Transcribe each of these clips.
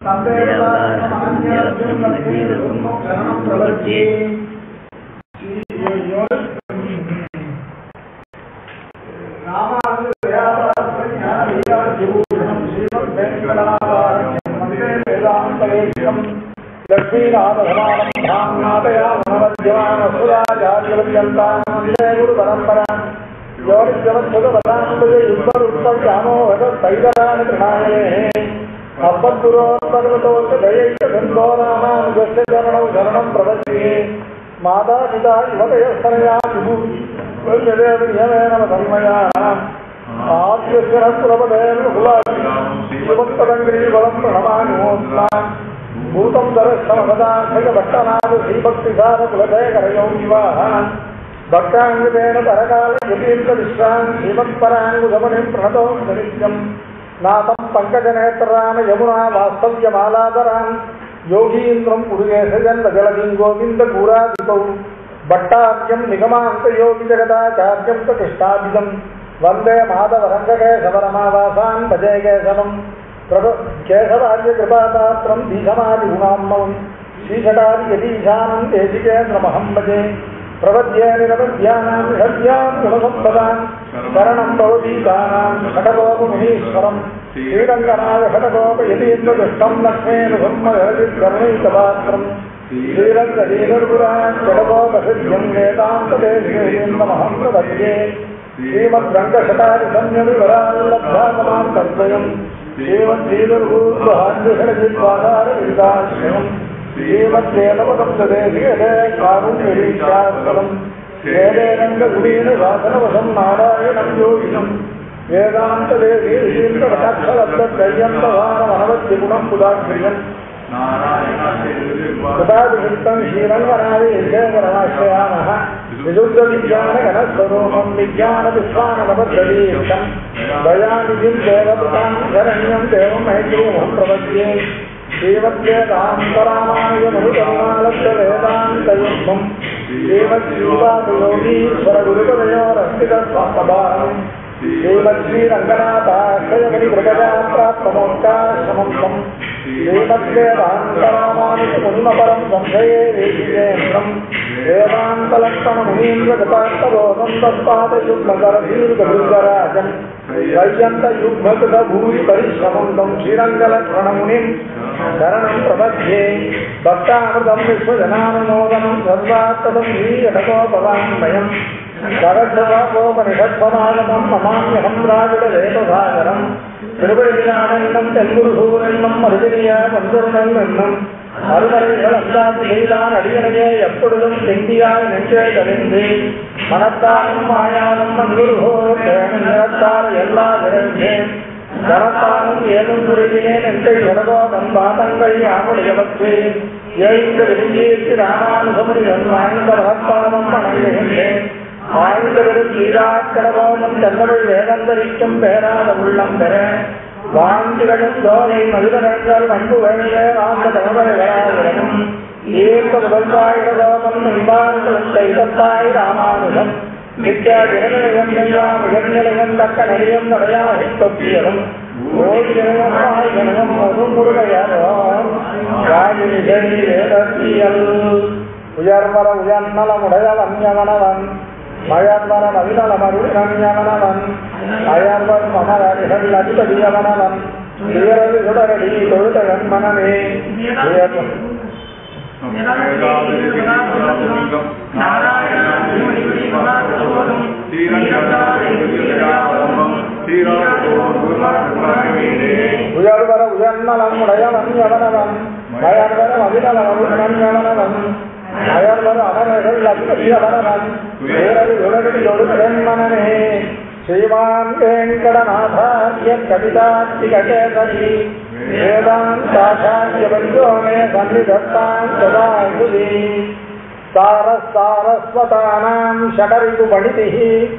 शरणं प्रदर्शये माता पिता युवतयस्तनया नियमेन तन्मयानाम् आद्यस्य कुलपदेर्मुकुलात्तदङ्ग्रीवलं प्रणमानुमोत्नाम् भूतं दरस्तमदाखजभट्टनाद श्रीभक्तिसारकुलशेखरयो विवाह भक्ताङ्गेन परकालयतीर्थविश्रान् श्रीमत्पराङ्गुधमनिं प्रणतो नित्यम् नाथं पङ्कजनेत्रराम यमुना वास्तव्यमालादरान् योगीन्द्रं पुरुगेशजन्मजलदिं गोविन्दपूरादिकौ भट्टार्यं निगमान्तयोगिजगदाचार्यं च कृष्णाभिदं वन्दे माधवरङ्गकेशवरमावासान् भजे केशवं प्रभ केशवार्यकृपापात्रं धीशमादिगुणाम्मवं श्रीषटादियतीशानं देशिकेन्द्रमहं भजे प्रपद्ये निरवद्यानां हव्यां गुणसम्पदान् शरणं भवतीतानां षटगोपमुनीश्वरम् श्रीरङ्गनाय षटगोपयतीन्द्रदुष्टं लक्ष्मेऽनुसम्महरिकरुणैकपात्रम् श्रीरङ्गलीलर्पुरान् षटगोपसिद्ध्यं वेदान्तदेशेन्द्रमहं प्रपद्ये श्रीमद्रङ्गषटादिसंयमिवराल्लब्धागमां तद्वयम् श्रीमद्रीलर्भूर्वहान्यषडजिद्वादारविदाश्रयम् श्रीमद्वेदवदब्ददेशे कारुण्यरीशास्त्रम् वेदेरङ्गगुडीनवासनवसं नारायणं योगिनम् वेदान्तदेशीर्षकटाक्षरब्दत्रय्यन्तवानमनवद्यगुणं पुदाग्रियम् कृतादिवृत्तं श्रीरङ्गनादिशेखरमाश्रयामः विशुद्धविज्ञानगणस्वरूपं विज्ञानविश्वाननबद्धदीक्षम् दयानिधिं देवपुतां शरण्यं देवं मैत्रीमहं प्रपद्ये श्रीमद्वेदान्तरामानुजमुनिकरुणालब्धवेदान्तयुग्मम् श्रीमद्योगीश्वरगुरुपदयोरस्थितस्वामभारम् श्रीमद्श्रीरङ्गनाथाक्षयमणिकृपया प्राप्तमोक्षाश्रमम् श्रीमद्वेदान्तरामानुजमुनिमपरं संशये वेदिकेन्द्रम् वेदान्तलक्ष्मणमुनीन्द्रगतार्थबोधं तत्पादयुग्मकरदीर्घभृङ्गराजम् वैयन्तयुग्मकृतभूरि परिश्रमं तं श्रीरङ्गलक्ष्मणमुनिम् शरणं प्रपद्ये भक्तामृतं विश्वजनानुमोदनं सर्वात्तदं वीयटकोपवाङ्मयम् சகசவாபோபனிஷத்வமானமம் மமாமியகம் ராஜடவேதசாகரம் திருவழியானந்தம் தென்குருசூரன்னம் மருதினியா வந்தருணன் என்னும் அருமறைகள் அந்தாதி செய்தான் அடியனையே எப்பொழுதும் செந்தியாய் நெஞ்சே கழிந்து மனத்தாலும் மாயாலும் மங்குருகோ நிறத்தால் எல்லா விரைந்தேன் தனத்தாலும் ஏதும் புரிகிறேன் என்று எனதோ தன் பாதங்கள் யாமுடையவற்று எழுந்து விரும்பியிற்கு ராமானுசமுடிவன் வாழ்ந்த மகத்தாலும் வணங்குகின்றேன் ஆழ்ந்தவரும் ஈராக்கடவோமம் தன்னவள் வேதந்தரிக்கும் பேராத உள்ளம் பெற வாழ்ந்துகளும் தோலை மதுரங்கள் அன்பு வேண்டிய ஆந்த தலைவர்களாகவும் ஈர்க்க முதல்வாயிடலோகம் என்பார்களும் செய்தத்தாய் ராமானுஜம் நித்யா திறநிலையம் எல்லாம் உயர்நிலையம் தக்க நிலையம் நடையாகி தொப்பியலும் ஓய்நிலையமாய் இணையம் முருகையரோ ராஜினிசை வேதத்தியல் உயர்வர உயர்நலமுடையவன் யவனவன் மயர்வர மகிழமருணவன் அயர்வர் மமரடிகள் அதிபதியவனவன் உயரது சுடரடி தொழுதவன் மனமே உயர்வன் உயர்வர உயர்நலம் உடையவன் எவனவன் மயர்வர மகிழமருணன் எவனவன் அயர்வர் அமரர்கள் அதிபதியவனவன் உயரது சுடரடி தொழுதவன் மனமே श्रीमान् वेङ्कटनाथार्य कवितात्मिककेसरी वेदान्ताचार्यवन्द्यो मे सन्निधत्ताम् सदा गुरी सारस्सारस्वतानाम् षडरिपुपणितिः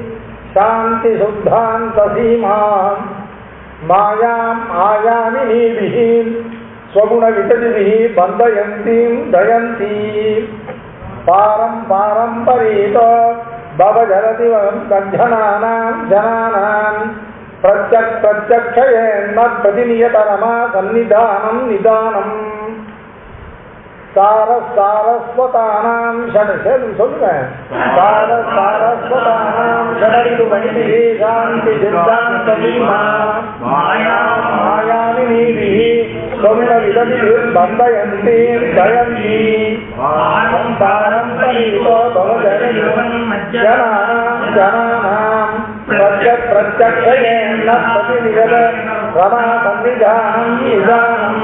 शान्तिशुद्धान्तसीमाम् मायाम् आयामिनीभिः स्वगुणविततिभिः बन्धयन्तीम् दयन्ती पारम् पारम्परीतो भवजलति गञ्जनानाम् जनानाम् பிரத்யக் பிரத்யக்ஷயேன்ன பிரதிநியதரமா சந்நிதானம் நிதானம் சார சாரஸ்வதானாம் ஷட சரி சொல்லுங்க சார சாரஸ்வதானாம் ஷடரிது மணிதி சாந்தி சித்தாந்த மீமா மாயா மாயாமி நீதி சொன்ன விததி பந்தயந்தி ஜயந்தி பாரம் பாரம் பரீதோ பவஜனம் ஜனானாம் ஜனானாம் பிரத்யக் பிரத்யக்ஷயேன்ன பிரதிநியத ரமா சந்நிதானம் நிதானம்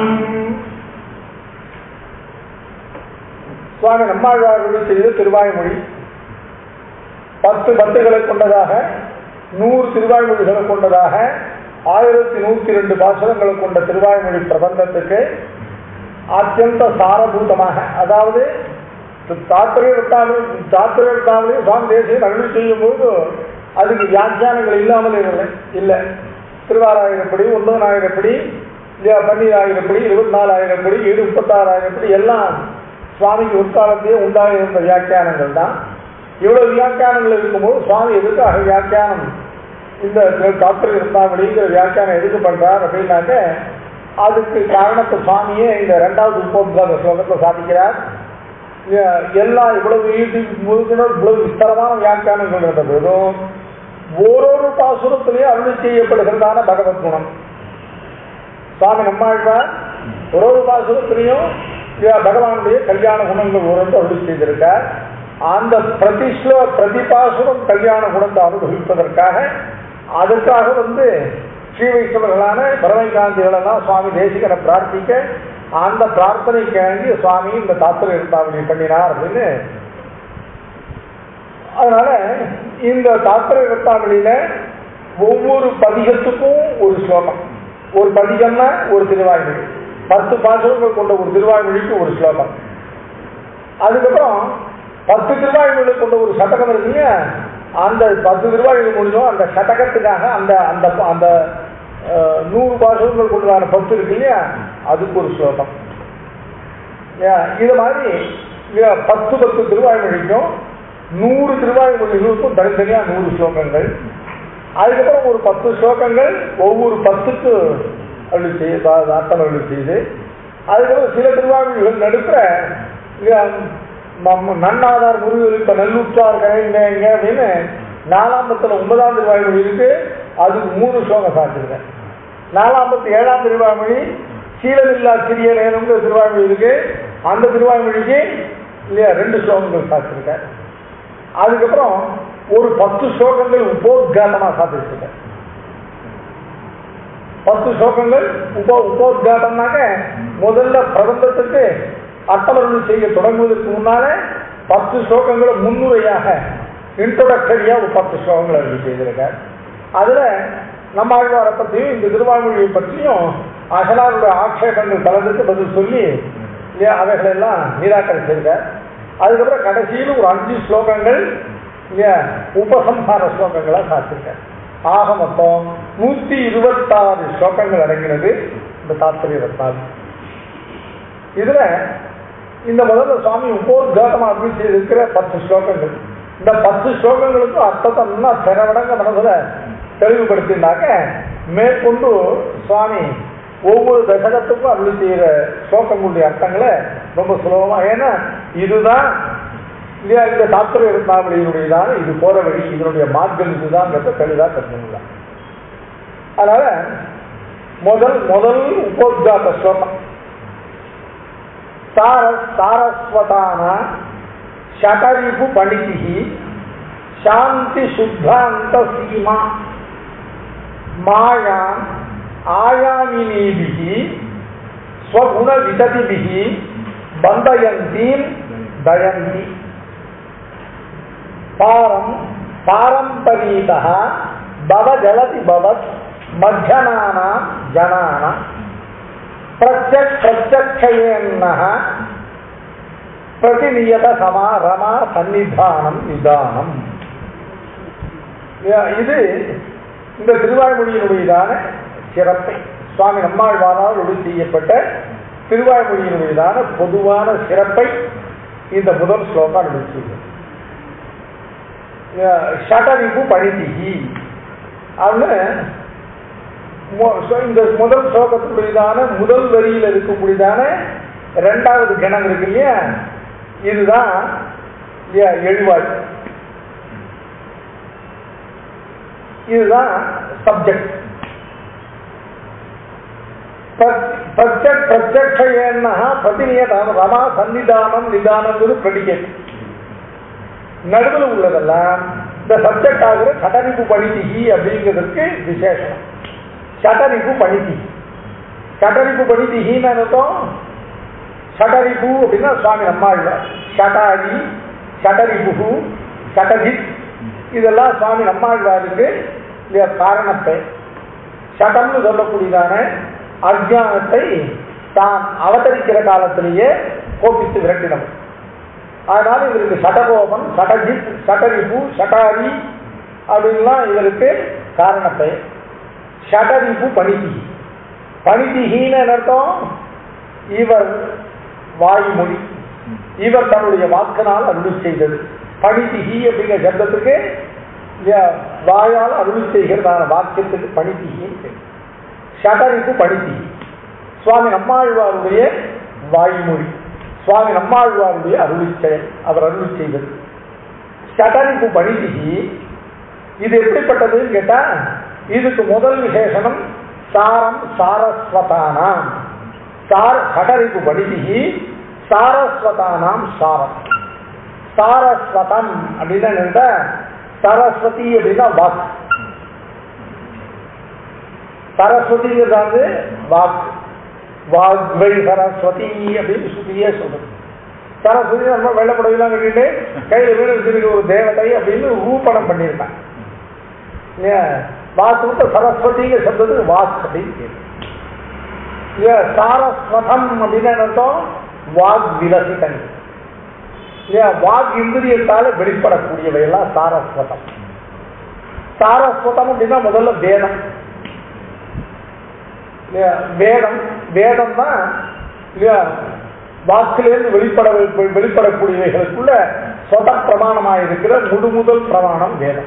சுவாமி நம்மாழ்வார்கள் செய்த திருவாய்மொழி பத்து பத்துகளை கொண்டதாக நூறு திருவாய்மொழிகளை கொண்டதாக ஆயிரத்தி நூத்தி ரெண்டு பாசுரங்களை கொண்ட திருவாய்மொழி பிரபந்தத்துக்கு அத்தியந்த சாரபூதமாக அதாவது தாத்திரை விட்டாமல் தாத்திரை விட்டாமலே சுவாமி தேசியம் அருள் செய்யும் போது அதுக்கு வியாக்கியானங்கள் இல்லாமல் இல்லை இல்லை திருவாராயிரப்படி ஒன்பதாயிரப்படி பன்னீராயிரப்படி இருபத்தி நாலாயிரப்படி ஏழு முப்பத்தாறாயிரப்படி எல்லாம் சுவாமிக்கு உட்காலத்தையே உண்டாக இருந்த வியாக்கியானங்கள் தான் இவ்வளவு வியாக்கியானங்கள் இருக்கும்போது சுவாமி எதுக்காக வியாக்கியானம் இந்த டாக்டர் இருந்தாபடிங்கிற வியாக்கியானம் எதுக்கு பண்றார் அப்படின்னாக்க அதுக்கு காரணத்தை சுவாமியே இந்த ரெண்டாவது முப்பது ஸ்லோகத்தை சாதிக்கிறார் எல்லா இவ்வளவு ஈட்டி முழுக்கணும் இவ்வளவு விஸ்தரமான வியாக்கியானங்கள் இருந்த போதும் ஓரொரு பாசுரத்திலேயே அருள் செய்யப்படுகிறதான பகவத் குணம் சுவாமி நம்மாழ்வார் ஒரு ஒரு பாசுரத்திலையும் பகவானுடைய கல்யாண குணங்கள் உணர்ந்து அருள் செய்திருக்கார் அந்த பிரதிஸ்லோ பிரதிபாசுரம் கல்யாண குணத்தை அனுபவிப்பதற்காக அதுக்காக வந்து ஸ்ரீ வைஷ்ணவர்களான பரமைகாந்திகளெல்லாம் சுவாமி தேசிகனை பிரார்த்திக்க அந்த பிரார்த்தனைக்கு இணங்கி சுவாமி இந்த தாத்திர இருத்தாவளி பண்ணினார் அப்படின்னு அதனால இந்த தாத்திர இருத்தாவளியில ஒவ்வொரு பதிகத்துக்கும் ஒரு ஸ்லோகம் ஒரு பதிகம்னா ஒரு திருவாய்மொழி பத்து பாசுரங்கள் கொண்ட ஒரு திருவாய்மொழிக்கு ஒரு ஸ்லோகம் அதுக்கப்புறம் பத்து திருவாய்மொழி கொண்ட ஒரு சட்டகம் இருக்குங்க அந்த பத்து திருவாய்மொழி முடிஞ்சோம் அந்த சட்டகத்துக்காக அந்த அந்த அந்த நூறு பாசுரங்கள் கொண்டதான பத்து இருக்கு இல்லையா அதுக்கு ஒரு ஸ்லோகம் இது மாதிரி பத்து பத்து திருவாய்மொழிக்கும் நூறு திருவாய்மொழிகளுக்கும் தனித்தனியா நூறு ஸ்லோகங்கள் அதுக்கப்புறம் ஒரு பத்து ஸ்லோகங்கள் ஒவ்வொரு பத்துக்கு அருள் செய்து அர்த்தம் அருள் செய்து அதுக்கப்புறம் சில திருவாழ்வுகள் நடுப்புற நன்னாதார் முருகர் இப்ப நல்லுற்றார் கரைங்க அப்படின்னு நாலாம் பத்துல ஒன்பதாம் திருவாய்மொழி இருக்கு அதுக்கு மூணு ஸ்லோகம் சாத்திருக்கேன் நாலாம் பத்து ஏழாம் திருவாய்மொழி சீலமில்லா சிறிய நேரம்ங்கிற திருவாய்மொழி இருக்கு அந்த திருவாய்மொழிக்கு இல்லையா ரெண்டு ஸ்லோகங்கள் சாத்திருக்கேன் அதுக்கப்புறம் ஒரு பத்து ஸ்லோகங்கள் உபோத்காட்டமா சாத்திருக்கேன் பத்து ஸ்லோகங்கள் உப உபோத்காட்டம்னாக்க முதல்ல பிரபந்தத்துக்கு அட்டமருள் செய்ய தொடங்குவதற்கு முன்னால பத்து ஸ்லோகங்களை முன்னுரையாக இன்ட்ரோடக்டரியா ஒரு பத்து ஸ்லோகங்கள் எழுதி செய்திருக்கார் அதுல நம்ம ஆழ்வாரை பற்றியும் இந்த திருவாமொழியை பற்றியும் அகலாருடைய ஆட்சேபங்கள் கலந்துட்டு பதில் சொல்லி இல்லையா அவைகளெல்லாம் நிராகரிச்சிருக்கார் அதுக்கப்புறம் கடைசியில் ஒரு அஞ்சு ஸ்லோகங்கள் இல்லையா உபசம்ஹார ஸ்லோகங்களா காத்திருக்கார் ஆக மொத்தம் நூத்தி இருபத்தாறு ஸ்லோகங்கள் அடங்கினது இந்த தாத்திரிய ரத்னாதி இதுல இந்த முதல்ல சுவாமி உபோத்காட்டமா அப்படின்னு செய்திருக்கிற பத்து ஸ்லோகங்கள் இந்த பத்து ஸ்லோகங்களுக்கு அர்த்தத்தை இன்னும் திறவடங்க மனசுல தெளிவுபடுத்தினாக்க மேற்கொண்டு சுவாமி ஒவ்வொரு தசகத்துக்கும் அருள் செய்கிற ஸ்லோகங்களுடைய அர்த்தங்களை ரொம்ப சுலபமா ஏன்னா இதுதான் இல்லையா இந்த தாத்திர இருந்தாவளியினுடையதான இது போற வழி இதனுடைய மார்க்கம் இதுதான் தெளிவா கற்றுக்கலாம் அதனால முதல் முதல் உபோத்காத ஸ்லோகம் சார சாரஸ்வதான ஷடரிபு பணிதி சாந்தி சுத்தாந்த சீமா மாயாம் ஆயாமினீபிகி ஸ்வகுண விததிபிகி பந்தயந்தீம் தயந்தி பாரம் பாரம்பரீத பவ ஜலதி பவத் மத்தியனான ஜனான பிரத்யக் பிரத்யக்ஷயேன்ன பிரதிநியத சமா ரமா சன்னிதானம் நிதானம் இது இந்த திருவாய்மொழியினுடையதான சிறப்பை சுவாமி நம்மாழ்வாரால் ஒளி செய்யப்பட்ட திருவாய்மொழியினுடையதான பொதுவான சிறப்பை இந்த முதல் ஸ்லோகம் அருள் செய்யும் ஷடரிப்பு பணிதிகி அப்படின்னு மு- so இந்த முதல் ஸ்லோகத்துடையதான முதல் வரியில் இருக்கக்கூடியதான இரண்டாவது கணம் இருக்கு இல்லையா இதுதான் இல்லையா எழுவாய் இதுதான் சப்ஜெக்ட் பிரத்யக் பிரத்யக்ஷேன்னா பிரதிநியதான ரமா சன்னிதானம் நிதானம் பிரடிகேட் நடுவில் உள்ளதெல்லாம் இந்த சப்ஜெக்ட் ஆகிற சடரிப்பு பணிதிகி அப்படிங்கிறதுக்கு விசேஷம் சடரிப்பு பணிதிகி சடரிப்பு பணிதிகின்னு அர்த்தம் சடரிப்பு அப்படின்னா சுவாமி நம்மாழ்வார் சடாரி சடரிபு சடஜித் இதெல்லாம் சுவாமி நம்மாழ்வாருக்கு இல்லையா காரணத்தை சடம்னு சொல்லக்கூடியதான அஜானத்தை தான் அவதரிக்கிற காலத்திலேயே கோபித்து விரட்டினவர் அதனால இவருக்கு சடகோபன் சடஜித் சடரிபு சடாரி அப்படின்லாம் இவருக்கு காரணத்தை ஷடரிபு பணிதி பணிதிகின்னு அர்த்தம் இவர் வாய்மொழி இவர் தன்னுடைய வாக்கினால் அருள் செய்தது பணிதிகி அப்படிங்கிற சப்தத்துக்கு ய- வாயால் அருள் செய்கிறதான வாக்கியத்துக்கு பணிதிகி ஷடரிப்பு பணிதிகி சுவாமி நம்மாழ்வாருடைய வாய்மொழி சுவாமி நம்மாழ்வாருடைய அருளி செயல் அவர் அருளி செய்தது ஷடரிப்பு பணிதிகி இது எப்படிப்பட்டதுன்னு கேட்டா இதுக்கு முதல் விசேஷனம் சாரம் சாரஸ்வதானாம் சார சடரிப்பு பணிதிகி சாரஸ்வதானாம் சாரம் சாரஸ்வதம் அப்படின்னா என்னன்னா சரஸ்வதி அப்படின்னா வாக்கு சரஸ்வதிங்கிறது வாக்கு வாக்வை சரஸ்வதி அப்படின்னு சுத்தியே சொல்றது சரஸ்வதி நம்ம வெள்ளப்படையெல்லாம் கட்டிட்டு கையில வீடு வச்சிருக்க ஒரு தேவதை அப்படின்னு ரூபணம் பண்ணியிருக்காங்க இல்லையா வாக்கு சரஸ்வதிங்கிற சப்தத்துக்கு வாக் அப்படின்னு பேரு. இல்லையா சாரஸ்வதம் அப்படின்னு என்ன அர்த்தம் வாக் விலசிதன் இல்லையா வாக் இந்திரியத்தால வெளிப்படக்கூடியவை எல்லாம் சாரஸ்வதம் சாரஸ்வதம் அப்படின்னா முதல்ல வேதம் இல்லையா வேதம் வேதம் தான் இல்லையா வாக்கிலிருந்து வெளிப்பட வெளிப்படக்கூடியவைகளுக்குள்ள சொத பிரமாணமாக இருக்கிற முழு முதல் பிரமாணம் வேதம்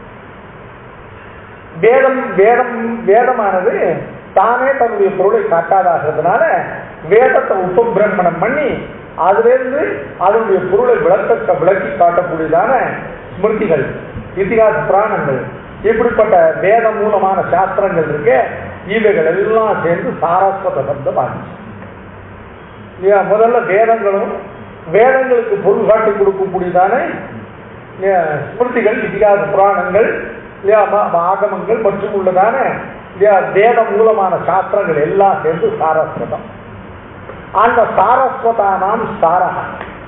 வேதம் வேதம் வேதமானது தானே தன்னுடைய பொருளை காட்டாதாகிறதுனால வேதத்தை உபபிரமணம் பண்ணி அதிலிருந்து அதனுடைய பொருளை விளக்க விளக்கி காட்டக்கூடியதான ஸ்மிருதிகள் இதிகாச புராணங்கள் இப்படிப்பட்ட வேத மூலமான சாஸ்திரங்கள் இருக்கு இவைகள் எல்லாம் சேர்ந்து சாரஸ்வத சப்தம் ஆச்சு இல்லையா முதல்ல வேதங்களும் வேதங்களுக்கு பொருள் காட்டி கொடுக்கக்கூடியதான இல்லையா, ஸ்மிருதிகள் இதிகாச புராணங்கள் இல்லையா ம- ம- ஆகமங்கள் மற்றும் உள்ளதான இல்லையா வேத மூலமான சாஸ்திரங்கள் எல்லாம் சேர்ந்து சாரஸ்வதம் அந்த சாரஸ்வதானாம் சாரகா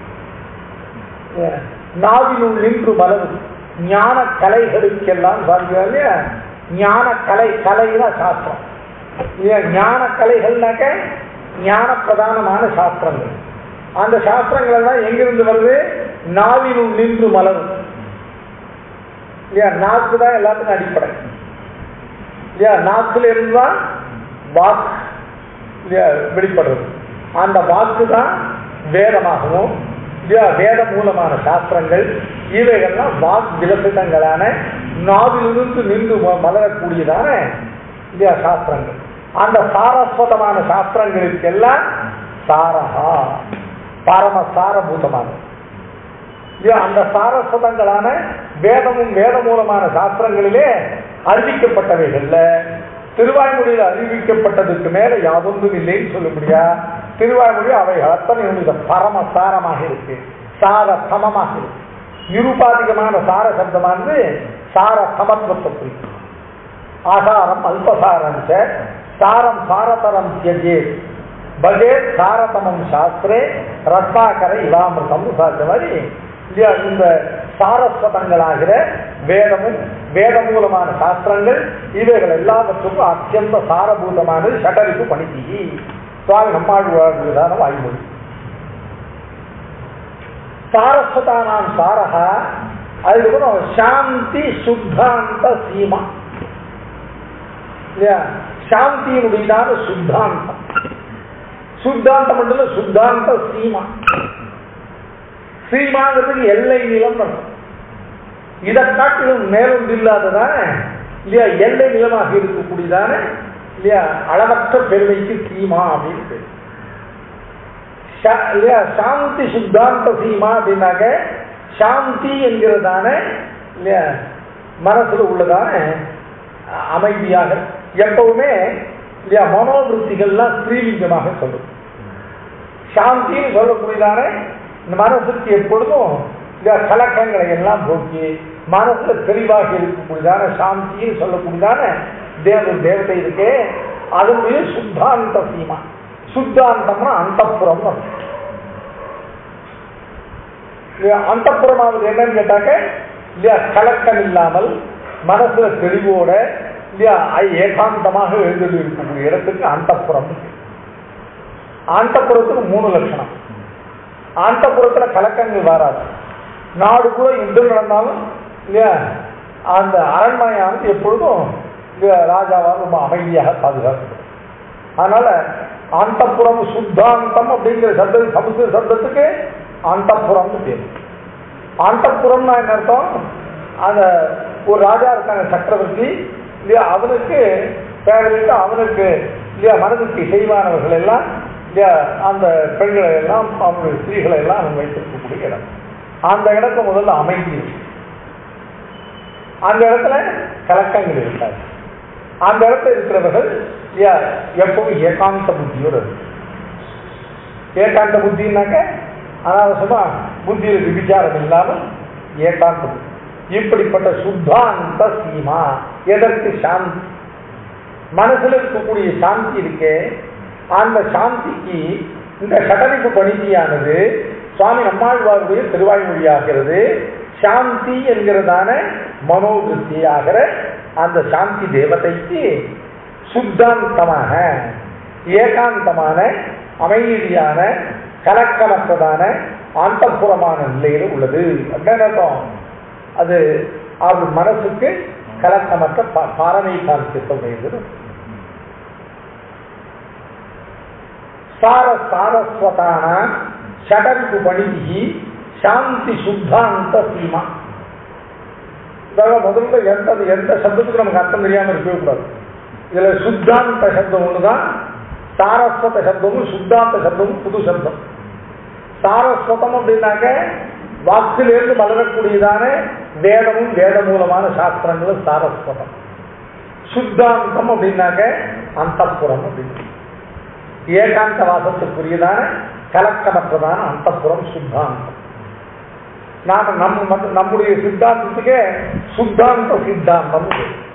இல்லையா, நாவினுள் நின்று மலரும் ஞான கலைகளுக்கெல்லாம் சாதிக்கிறார் இல்லையா ஞான கலை கலைனா சாஸ்திரம் இல்லையா ஞான கலைகள்னாக்க ஞான பிரதானமான சாஸ்திரங்கள் அந்த சாஸ்திரங்கள் எல்லாம் எங்கிருந்து வருது நாவினுள் நின்று மலரும் இல்லையா நாக்கு தான் எல்லாத்துக்கும் அடிப்படை இல்லையா நாக்குல இருந்து தான் வாக்கு இல்லையா வெளிப்படுறது அந்த வாக்கு தான் வேதமாகவும் இல்லையா வேத மூலமான சாஸ்திரங்கள் இவைகள்லாம் வாக் விலசிதங்களான நாவிலிருந்து நின்று ம- மலரக்கூடியதான இல்லையா சாஸ்திரங்கள் அந்த சாரஸ்வதமான சாஸ்திரங்களுக்கெல்லாம் சாரஹா பரம சாரபூதமானது இல்லையா அந்த சாரஸ்வதங்களான வேதமும் வேத மூலமான சாஸ்திரங்களிலே அறிவிக்கப்பட்டவைகள்ல திருவாய்மொழியில் அறிவிக்கப்பட்டதுக்கு மேல யாதொன்றும் இல்லைன்னு சொல்ல முடியா திருவாய்மொழி அவைகள் அத்தனை உள்ள பரமசாரமாக இருக்கு சார சமமாக இருக்கு நிருபாதிகமான சார சப்தமானது சார சமத்துவத்தை குறிக்கும் ஆசாரம் அல்பசாரம் ச, சாரம் சாரதரம் தியஜே பஜே சாரதமம் சாஸ்திரே ரத்னாகர இவாமிருதம் சாத்த மாதிரி இல்லையா இந்த சாரஸ்வதங்களாகிற வேதமும் வேத மூலமான சாஸ்திரங்கள் இவைகள் எல்லாவற்றுக்கும் அத்தியந்த சாரபூதமானது ஷடரிப்பு பணிதி சுவாமி நம்மாழ்வாழ்வுதான வாய்மொழி சாரஸ்வதானாம் சாரகா அதுக்கப்புறம் சாந்தி சுத்தாந்த சீமா இல்லையா சாந்தியினுடையதான சுத்தாந்தம் சுத்தாந்தம் மட்டும் இல்ல, சுத்தாந்த சீமா சீமாங்கிறதுக்கு எல்லை நிலம் அர்த்தம். இதை காட்டிலும் மேலொன்று இல்லாததான இல்லையா எல்லை நிலமாக இருக்கக்கூடியதான இல்லையா அளவற்ற பெருமைக்கு சீமா அப்படின்னு பேரு. சா- இல்லையா சாந்தி சுத்தாந்த சீமா அப்படின்னாக்க சாந்தி என்கிறதான இல்லையா மனசுல உள்ளதான அ- அமைதியாக எப்பவுமே இல்லையா மனோவிருத்திகள்லாம் ஸ்ரீலிங்கமாக சொல்லும் சாந்தின்னு சொல்லக்கூடியதான இந்த மனசுக்கு எப்பொழுதும் இந்த கலக்கங்களை எல்லாம் போக்கி மனசுல தெளிவாக இருக்கக்கூடியதான சாந்தின்னு சொல்லக்கூடியதான தேவ தேவதை இருக்கே அது மீது சுத்தாந்த சீமா சுத்தாந்தம்னா அந்தப்புறம் அந்தப்புறமாவது என்னன்னு கேட்டாக்க இல்லையா கலக்கம் இல்லாமல் மனசுல தெளிவோட இல்லையா ஐ- ஏகாந்தமாக எழுந்து இருக்கக்கூடிய இடத்துக்கு அந்தப்புறம் ஆந்தப்புறத்துக்கு மூணு லட்சணம் ஆந்தப்புறத்துல கலக்கங்கள் வராது நாடு கூட யுத்தம் நடந்தாலும் இல்லையா அந்த அரண்மனையானது எப்பொழுதும் இல்லையா ராஜாவாக ரொம்ப அமைதியாக பாதுகாக்கப்படும் அதனால ஆந்தப்புறம் சுத்தாந்தம் அப்படிங்கிற சப்தம் சமுத்திர சப்தத்துக்கு ஆந்தப்புறம்னு பேர் ஆந்தப்புறம்னா என்ன அர்த்தம் அந்த ஒரு ராஜா இருக்காங்க சக்கரவர்த்தி இல்லையா அவனுக்கு பேரலுக்கு அவனுக்கு இல்லையா மனதுக்கு செய்வானவர்கள் எல்லாம் இல்லையா அந்த பெண்களை எல்லாம் அவனுடைய ஸ்திரீகளை எல்லாம் அவன் வைத்திருக்கக்கூடிய இடம் அந்த இடத்துல முதல்ல அமைதி இருக்கு. அந்த இடத்துல கலக்கங்கள் இருக்காது அந்த இடத்துல இருக்கிறவர்கள் இல்லையா எப்பவும் ஏகாந்த புத்தியோடு இருக்கு ஏகாந்த புத்தின்னாக்க அனாவசியமா புத்தியில் விபிச்சாரம் இல்லாமல் ஏகாந்த புத்தி இப்படிப்பட்ட சுத்தாந்த சீமா எதற்கு சாந்தி மனசுல இருக்கக்கூடிய சாந்தி இருக்கே அந்த சாந்திக்கு இந்த சடரிப்பு பணிதியானது சுவாமி நம்மாழ்வாருடைய திருவாய்மொழியாகிறது சாந்தி என்கிறதான மனோவிருத்தி ஆகிற அந்த சாந்தி தேவதைக்கு சுத்தாந்தமாக ஏகாந்தமான அமைதியான கலக்கமற்றதான ஆந்தப்புறமான நிலையில் உள்ளது அப்படின்னு அர்த்தம் அது அவர் மனசுக்கு கலக்கமற்ற பா- பாரமை காந்தியத்தை உடையது சார சாரஸ்வதான ஷடரிப்பு பணிதி சாந்தி சுத்தாந்த சீமா இதாக முதல்ல எந்த எந்த சப்தத்துக்கு நமக்கு அர்த்தம் தெரியாம இருக்கவே கூடாது இதுல சுத்தாந்த சப்தம் ஒண்ணுதான் சாரஸ்வத சப்தமும் சுத்தாந்த சப்தமும் புது சப்தம் சாரஸ்வதம் அப்படின்னாக்க வாக்கிலிருந்து மலரக்கூடியதான வேதமும் வேத மூலமான சாஸ்திரங்களும் சாரஸ்வதம் சுத்தாந்தம் அப்படின்னாக்க அந்தப்புறம் அப்படின்னு ஏகாந்த வாசத்துக்குரியதான கலக்கமற்றதான அந்தப்புறம் சுத்தாந்தம் நாம நம்ம மத்த- நம்முடைய சித்தாந்தத்துக்கே சுத்தாந்த சித்தாந்தம்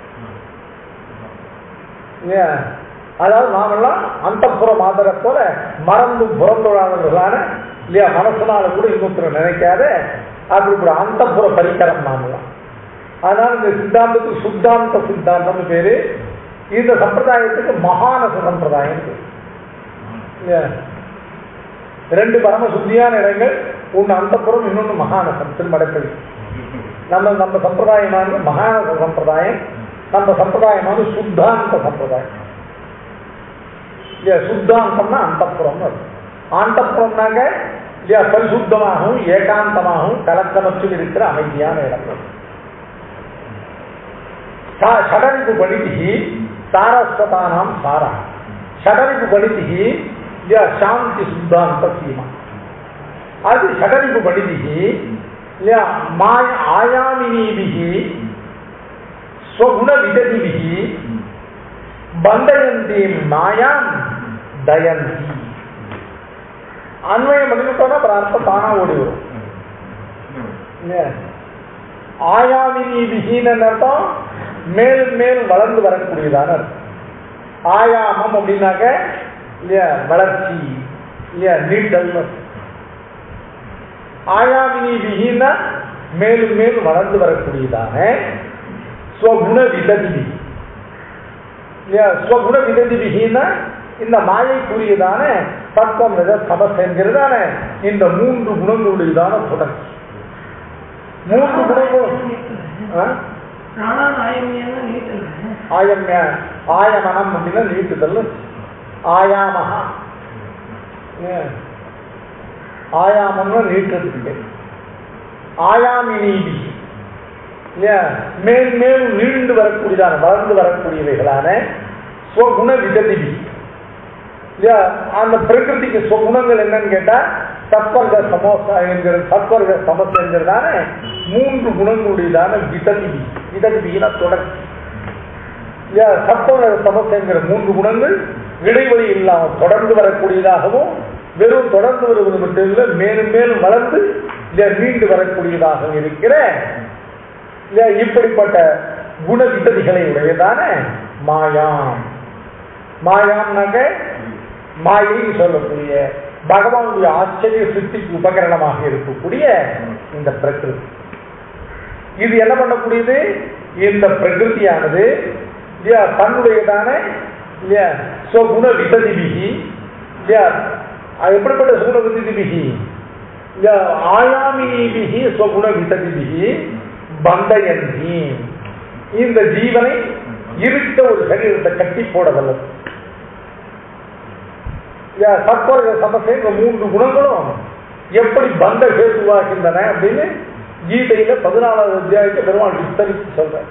இல்லையா? அதாவது நாமெல்லாம் அந்தப்புற மாதரை போல மறந்து புறந்தொழாதவர்களான இல்லையா மனசுனால கூட இன்னொருத்தர் நினைக்காத அப்படி இப்படி அந்தப்புற பரிகரம் நாமெல்லாம் அதனால இந்த சித்தாந்தத்துக்கு சுத்தாந்த சித்தாந்தம்னு பேரு இந்த சம்பிரதாயத்துக்கு மகானச சம்பிரதாயம் பேரு. இல்லையா? ரெண்டு பரம சுத்தியான இடங்கள் ஒன்று அந்தப்புறம் இன்னொன்று மகானசம் திருமடக்கல் நம்ம நம்ம சம்பிரதாயமானது மகானச சம்பிரதாயம் நம்ம சம்பிரதாயமானது சுத்தாந்த சம்பிரதாயம் இல்லையா சுத்தாந்தம்னா அந்தப்புறம் ஆந்தப்புறம்னாக்க இல்லையா பரிசுத்தமாகவும் ஏகாந்தமாகவும் கலக்கமற்றும் இருக்கிற அமைதியான இடங்கள் சா- ஷடரிப்பு பணிதிகி சாரஸ்வதானாம் சாரா ஷடரிப்பு பணிதிகி இல்லையா சாந்தி சுத்தாந்த சீமா அது ஷடரிப்பு பணிதிகி இல்லையா மாய ஆயாமினீபிகி ஸ்வகுண விததிபிகி பந்தயந்தி மாயாம் தயந்தி அன்வயம் பண்ணிவிட்டோம்னா அப்புறம் அர்த்தம் தானா ஓடி வரும் இல்லையா? ஆயாமினி விஹீன அர்த்தம் மேலும் மேலும் வளர்ந்து வரக்கூடியதான அர்த்தம். ஆயாமம் அப்படின்னாக்க இல்லையா வளர்ச்சி இல்லையா நீட்டல் ஆயாமினி விஹீன மேலும் மேலும் வளர்ந்து வரக்கூடியதான ஸ்வகுண விததி இல்லையா ஸ்வகுண விததி விஹீன இந்த மாயைக்குரியதான தத்துவம் நிஜ சமஸ் என்கிறதான இந்த மூன்று குணங்களுடையதான தொடர்ச்சி மூன்று குணங்களும் ஆ? பிராணாயாமியான நீட்டல் ஆயம்ய ஆயமனம் அப்படின்னா நீட்டுதல் ஆயாமகா ஏன்? ஆயாமம்னா நீட்டுறதுக்கு ஆயாமினீதி இல்லையா மேல் மேலும் நீண்டு வரக்கூடியதான வளர்ந்து வரக்கூடியவைகளான ஸ்வகுண விததிபி இல்லையா அந்த பிரகிருதிக்கு ஸ்வகுணங்கள் என்னன்னு கேட்டா சத்வர்க சமோசா என்கிற சத்வர்க சமஸ் என்கிறதான மூன்று குணங்களுடையதான விததிபி விததிபினா தொடர்ச்சி இல்லையா சத்வர்க சமஸ் என்கிற மூன்று குணங்கள் இடைவெளி இல்லாமல் தொடர்ந்து வரக்கூடியதாகவும் வெறும் தொடர்ந்து வருவது மட்டும் இல்லை மேலும் மேலும் வளர்ந்து இல்லையா மீண்டு வரக்கூடியதாக இருக்கிற இல்லையா இப்படிப்பட்ட குண விததிகளை உடையதான மாயாம் மாயாம்னாக்க மாயைன்னு சொல்லக்கூடிய பகவானுடைய ஆச்சரிய சிருஷ்டிக்கு உபகரணமாக இருக்கக்கூடிய இந்த பிரகிருதி இது என்ன பண்ணக்கூடியது இந்த பிரகிருதியானது இல்லையா தன்னுடையதான இல்லையா ஸ்வகுண விததிபிகி இல்லையா அது எப்படிப்பட்ட சுகுண விததிபிகி இல்லையா ஆயாமிபிகி ஸ்வகுண விததிபிகி பந்தயந்தி இந்த ஜீவனை இருக்க ஒரு சரீரத்தை கட்டி போட வல்லது சத்வர்க சமசை இந்த மூன்று குணங்களும் எப்படி பந்த கேதுவாகின்றன அப்படின்னு கீதையில பதினாலாவது அத்தியாயத்தை பெருமாள் விஸ்தரித்து சொல்ற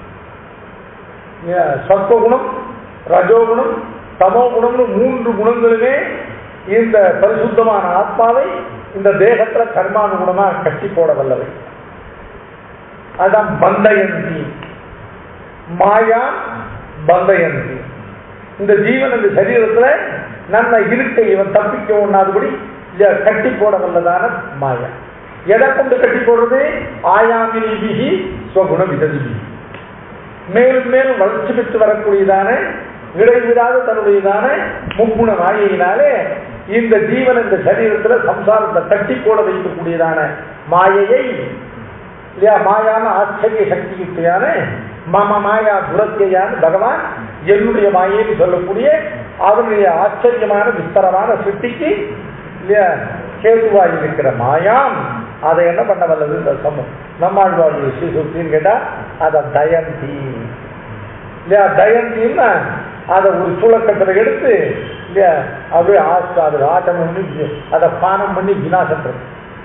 சத்வகுணம் ரஜோகுணம் தமோகுணம்னு மூன்று குணங்களுமே இந்த பரிசுத்தமான ஆத்மாவை இந்த தேகத்துல கர்மானுகுணமா கட்டி போட வல்லவை அதான் பந்தயந்தி மாயா பந்தயந்தி இந்த ஜீவன் இந்த சரீரத்துல நம்ம இருக்கை இவன் தப்பிக்க ஒண்ணாதபடி கட்டி போட வல்லதான மாயா எதை கொண்டு கட்டி போடுறது ஆயாமினிபிகி ஸ்வகுண விததிபி மேலும் மேலும் வளர்ச்சி பெற்று வரக்கூடியதான இடைவிடாத தன்னுடையதான முக்குண மாயையினாலே இந்த ஜீவன் இந்த சரீரத்துல சம்சாரத்தை கட்டி போட வைக்கக்கூடியதான மாயையை இல்லையா மாயான ஆச்சரிய சக்தியுக்தியான மம மாயா துரத்தையான பகவான் என்னுடைய மாயைன்னு சொல்லக்கூடிய அவனுடைய ஆச்சரியமான விஸ்தரமான சிட்டிக்கு இல்லையா கேதுவாய் இருக்கிற மாயாம் அதை என்ன பண்ண வல்லது இந்த சமம் நம்மாழ்வாழ்வு ஸ்ரீசுத்தின்னு கேட்டா அதை தயந்தி இல்லையா தயந்தின்னா அதை ஒரு சுழக்கத்தில் எடுத்து இல்லையா அப்படியே ஆசை அது ஆட்டமம் பண்ணி அதை பானம் பண்ணி வினாசம்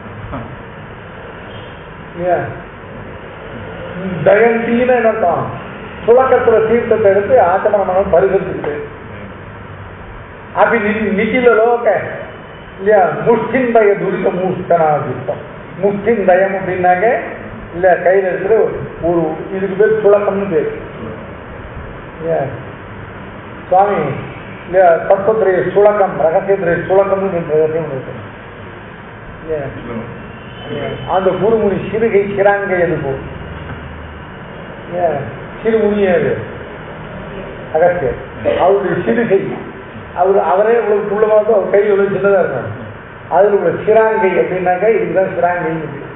இல்லையா தயந்தின்னு என்ன அர்த்தம் சுழக்கத்துல தீர்த்தத்தை எடுத்து ஆச்சமனம் பரிசத்துக்கு அப்படி நிகில லோக இல்லையா முஷ்டிந்தய துரித மூஷ்டனாதித்தம் முஷ்டிந்தயம் அப்படின்னாக்க இல்ல கையில இருக்கிற ஒரு இதுக்கு பேர் சுழக்கம்னு பேர் சுவாமி இல்லையா தத்துவத்திரைய சுழக்கம் ரகசியத்திரைய சுழக்கம்னு ரகசியம் இருக்கு அந்த குருமுனி சிறுகை சிறாங்கை அது போ சிறுமுனியே அது அகஸ்தியர் அவருடைய சிறுகை அவர் அவரே உங்களுக்கு உள்ளமாக அவர் கை இவ்வளவு சின்னதா இருக்கும் அதுல உள்ள சிராங்கை அப்படின்னாக்கா இதுதான் சிராங்கை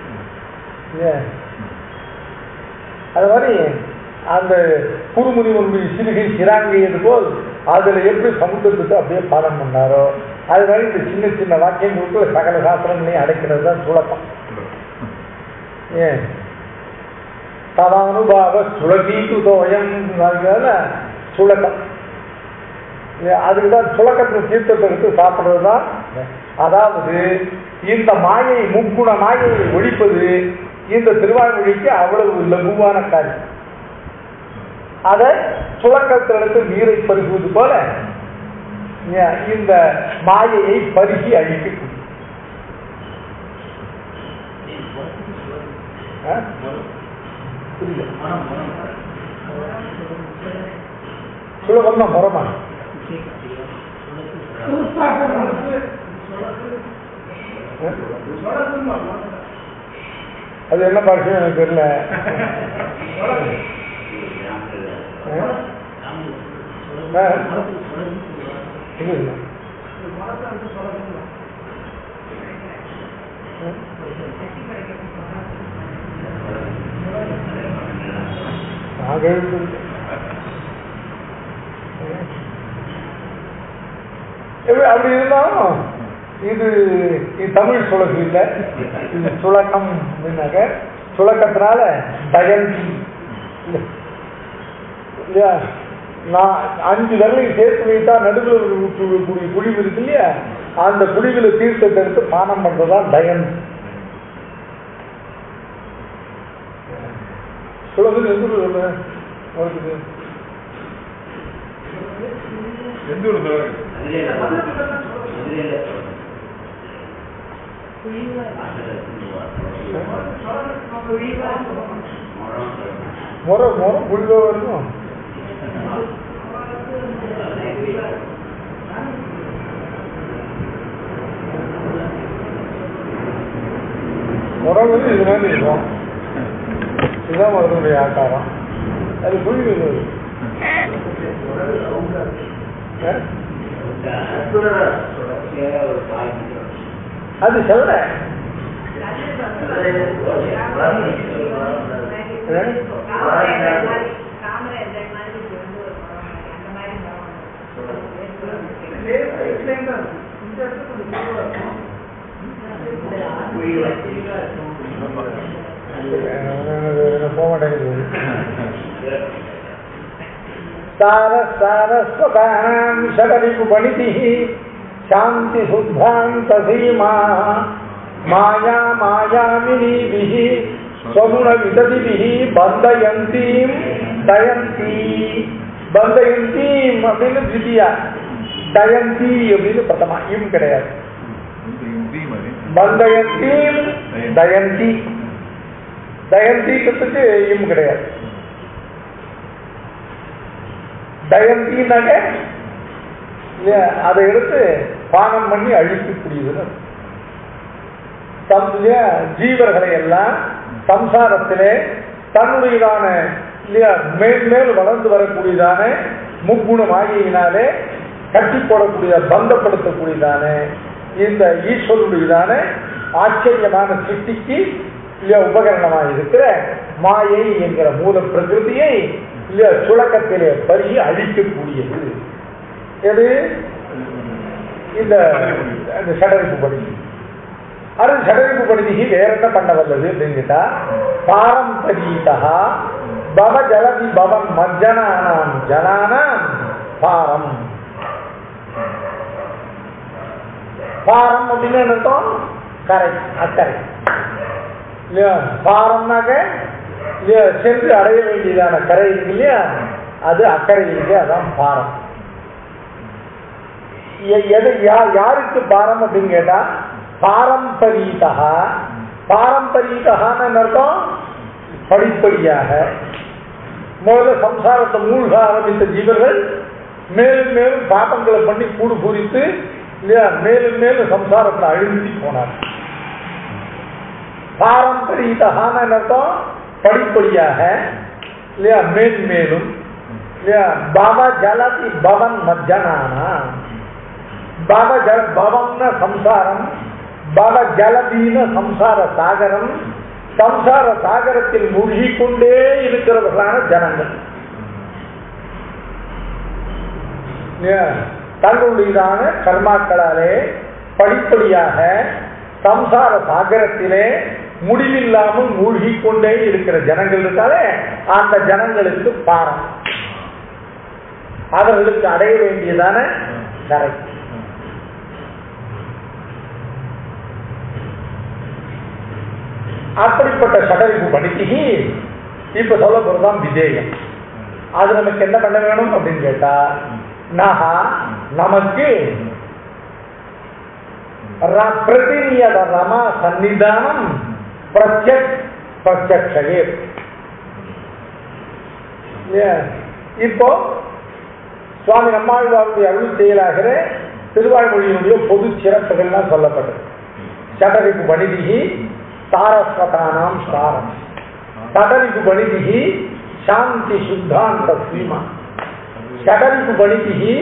அது மாதிரி அந்த குருமுனிவனுடைய சிறுகை சிராங்கை போல் அதுல எப்படி சமுத்திரத்துக்கு அப்படியே பாடம் பண்ணாரோ அது மாதிரி இந்த சின்ன சின்ன வாக்கியங்களுக்கு சகல சாஸ்திரங்களையும் அடைக்கிறது தான் சுழக்கம் ஏன் ததானுபாவ சுழகீட்டு தோயம் சுழக்கம் அதுக்குதான் சுழக்கத்தின் தீர்த்தத்தை எடுத்து சாப்பிடுறது தான் அதாவது இந்த மாயை முக்குண மாயையை ஒழிப்பது இந்த திருவாய்மொழிக்கு அவ்வளவு லகுவான காரியம் அதை சுழக்கத்தில் எடுத்து நீரை பருகுவது போல இந்த மாயையை பருகி அழிக்க சுலபம்னா முறமா அது என்ன பாஷை எனக்கு தெரியல அப்படி இருந்தாலும் இது இது தமிழ் சுழக்கு இல்லை இது சுழக்கம் அப்படின்னாக்க சுழக்கத்தினால தயந்தி இல்லையா நான் அஞ்சு விரலையும் சேர்த்து வைத்தா நடுவில் கூடிய குழிவு இருக்கு இல்லையா அந்த குழிவில் தீர்த்தத்தை எடுத்து பானம் பண்றதுதான் தயன் சுழகு எந்த உங்களுக்கு எந்த ஒரு சொல்லுங்க முறை முறை புழுவ இருக்கும் முறை வந்து இது மாதிரி இருக்கும் இதுதான் அதனுடைய ஆக்காரம் அது புழுவு இது. ஆ? அது சொல்ல போக மாட்டேங்குது சார சாரஸ்வதானாம் ஷடரிபு பணிதிः சாந்தி சுத்தாந்த சீமா மாயா மாயாமினீபிः ஸ்வகுண விததிபிः பந்தயந்தீம் தயந்தி பந்தயந்தீம் அப்படின்னு திவ்யா தயந்தி அப்படின்னு பிரதமா இம் கிடையாது பந்தயந்தீம் தயந்தி தயந்திக்கு இம் கிடையாது தயந்தினாக்க இல்லையா, அதை எடுத்து பானம் பண்ணி அழிக்கக்கூடியதுன்னு தம் இல்லையா, ஜீவர்களை எல்லாம் சம்சாரத்திலே தன்னுடையதான இல்லையா மேல் மேல் வளர்ந்து வரக்கூடியதான முக்குண மாயினாலே கட்டி போடக்கூடிய பந்தப்படுத்தக்கூடியதான இந்த ஈஸ்வருடையதான ஆச்சரியமான சிட்டிக்கு இல்லையா உபகரணமாக இருக்கிற மாயை என்கிற மூல பிரகிருதியை இல்லையா சுழக்கத்திலே பருகி அழிக்கக்கூடியது எது இந்த இந்த சடரிப்பு படுகி அது சடரிப்பு படுகி வேற என்ன பண்ண வல்லது அப்படின்னு கேட்டா பாரம்பரியதா பவ ஜலதி பவன் மஜ்ஜனானாம் ஜனானாம் பாரம் பாரம் அப்படின்னு என்ன அர்த்தம் கரை அக்கறை இல்லையா பாரம்னாக்க இல்லையா சென்று அடைய வேண்டியதான கரை இருக்கு இல்லையா அது அக்கறை இருக்கு அதான் பாரம் எ- எது யா- யாருக்கு பாரம் அப்படின்னு கேட்டா பாரம்பரியதா பாரம்பரியதான்னு என்ன அர்த்தம் படிப்படியாக முதல்ல சம்சாரத்தை மூழ்க ஆரம்பித்த ஜீவர்கள் மேலும் மேலும் பாபங்களை பண்ணி கூடு பூரித்து இல்லையா மேலும் மேலும் சம்சாரத்தை அழுந்தி போனார் பாரம்பரியதான அர்த்தம் படிப்படியாக இல்லையா மேல் மேலும் இல்லையா பவ ஜலதி பவன் மஜ்ஜனானா பவ ஜல பவம்ன சம்சாரம் பவ ஜலதீன சம்சார சாகரம் சம்சார சாகரத்தில் மூழ்கிக் கொண்டே இருக்கிறவர்களான ஜனங்கள் இல்லையா? தங்களுடையதான கர்மாக்களாலே படிப்படியாக சம்சார சாகரத்திலே முடிவில்லாமல் மூழ்கிக் கொண்டே இருக்கிற ஜனங்கள் இருக்காலே அந்த ஜனங்களுக்கு பாரம் அவர்களுக்கு அடைய வேண்டியதான கரை அப்படிப்பட்ட சடரிப்பு பணிக்கு இப்ப சொல்ல போறதுதான் விஜயம் அது நமக்கு என்ன பண்ண வேணும் அப்படின்னு கேட்டா நகா நமக்கு ர- பிரதிநியத ரமா சன்னிதானம் பிரத்யக் பிரத்யக்ஷே இல்லையா? இப்போ சுவாமி நம்மாழ்வாருடைய அருள் செயலாகிற திருவாய்மொழியினுடைய பொது சிறப்புகள்லாம் சொல்லப்பட்டது சடரிப்பு பணிதிகி சாரஸ்வதானாம் சாரம் சடரிப்பு பணிதிகி சாந்தி சுத்தாந்த சீமா சடரிப்பு பணிதிகி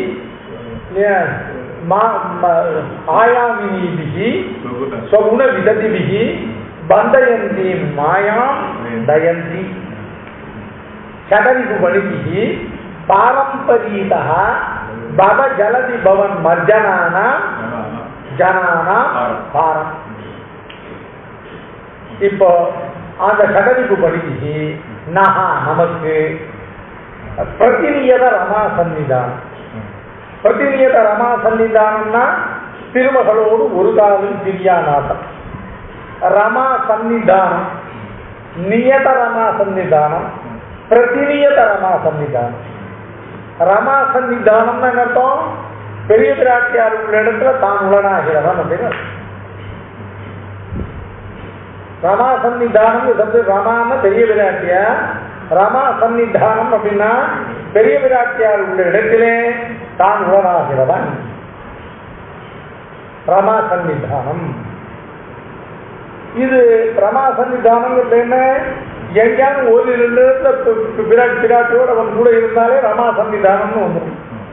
ஆயாமினிபிகி ஸ்வகுண விததிபிகி பந்தயந்தி மாயாம் தயந்தி சடரிப்பு பணிதிகி பாரம்பரியதா பவ ஜலதி பவன் மர்ஜனானா ஜனானா பாரம் இப்போ அந்த கடலிப்பு படிக்கு நகா நமக்கு பிரதிநியத ரமா சன்னிதானம் பிரதிநியத ரமா சன்னிதானம்னா திருமகளோடு ஒரு காலம் பிரியாநாட்டம் ரமா சன்னிதானம் நியத ரமா சன்னிதானம் பிரதிநியத ரமா சன்னிதானம் ரமா சன்னிதானம்னு என்ன அர்த்தம் பெரிய பிராட்டியார் உள்ள இடத்துல தான் உளனாகிறவன் அப்படின்னு அர்த்தம். ரமா சன்னிதானம் சப்து ரமான பெரிய பிராட்டியா ரமா சன்னிதானம் அப்படின்னா பெரிய பிராட்டியார் உள்ள இடத்திலே தான் உளனாகிறவன் ரமா சன்னிதானம் இது ரமா சன்னிதானங்கிறது என்ன எங்கேயாவது ஒரு ரெண்டு இடத்துல பி- பி- பிராட் பிராட்டியோட அவன் கூட இருந்தாலே ரமா சன்னிதானம்னு வந்துடும்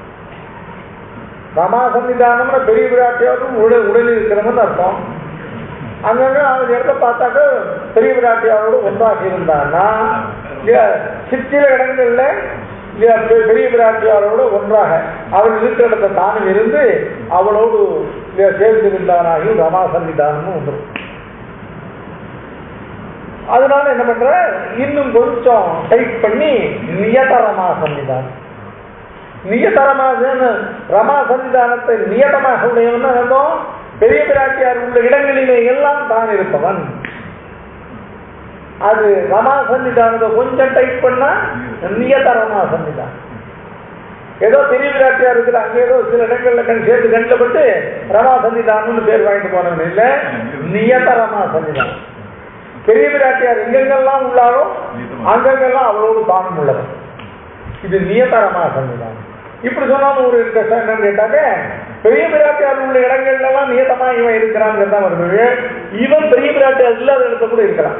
ரமா சன்னிதானம்னா பெரிய பிராட்டியோடும் உடல் உடலில் இருக்கிறவன் அர்த்தம் அங்கங்க அவங்க இடத்த பார்த்தாக்க பெரிய பிராட்டியாரோடு ஒன்றாக இருந்தான்னா இல்லையா சிற்சில இடங்கள்ல இல்லையா பெ- பெரிய பிராட்டியாரோடு ஒன்றாக அவள் இருக்கிற இடத்த தானும் இருந்து அவளோடு இல்லையா சேர்ந்திருந்தானாகி ரமா சன்னிதானம்னு வந்துடும் அதனால என்ன பண்ற இன்னும் கொஞ்சம் டைப் பண்ணி நியதரமா சன்னிதானம் நியதரமாக ரமா சன்னிதானத்தை நியதமாக உடையவன் அர்த்தம் பெரிய பிராட்டியார் உள்ள இடங்களிலே எல்லாம் தான் இருப்பவன் அது ரமா சன்னிதானத்தை கொஞ்சம் டைப் பண்ணா நியதரமா சன்னிதானம் ஏதோ பெரிய பிராட்டியார் இருக்குது அங்க ஏதோ சில இடங்கள்ல கண் சேர்த்து கண்டப்பட்டு ரமா சன்னிதானம்னு பேர் வாங்கிட்டு போனவன் இல்ல நியதரமா சன்னிதானம் பெரிய பிராட்டியார் எங்கெங்கெல்லாம் உள்ளாரோ அங்கங்கெல்லாம் அவளோடு தானும் உள்ளவன் இது நியதரமா சன்னிதானம் இப்படி சொன்னாலும் ஒரு கஷ்டம் என்னன்னு கேட்டாக்க பெரிய பிராட்டியார் உள்ள இடங்கள்ல எல்லாம் நியதமா இவன் இருக்கிறான்னு தான் வருது இவன் பெரிய பிராட்டியார் இல்லாத இடத்த கூட இருக்கிறான்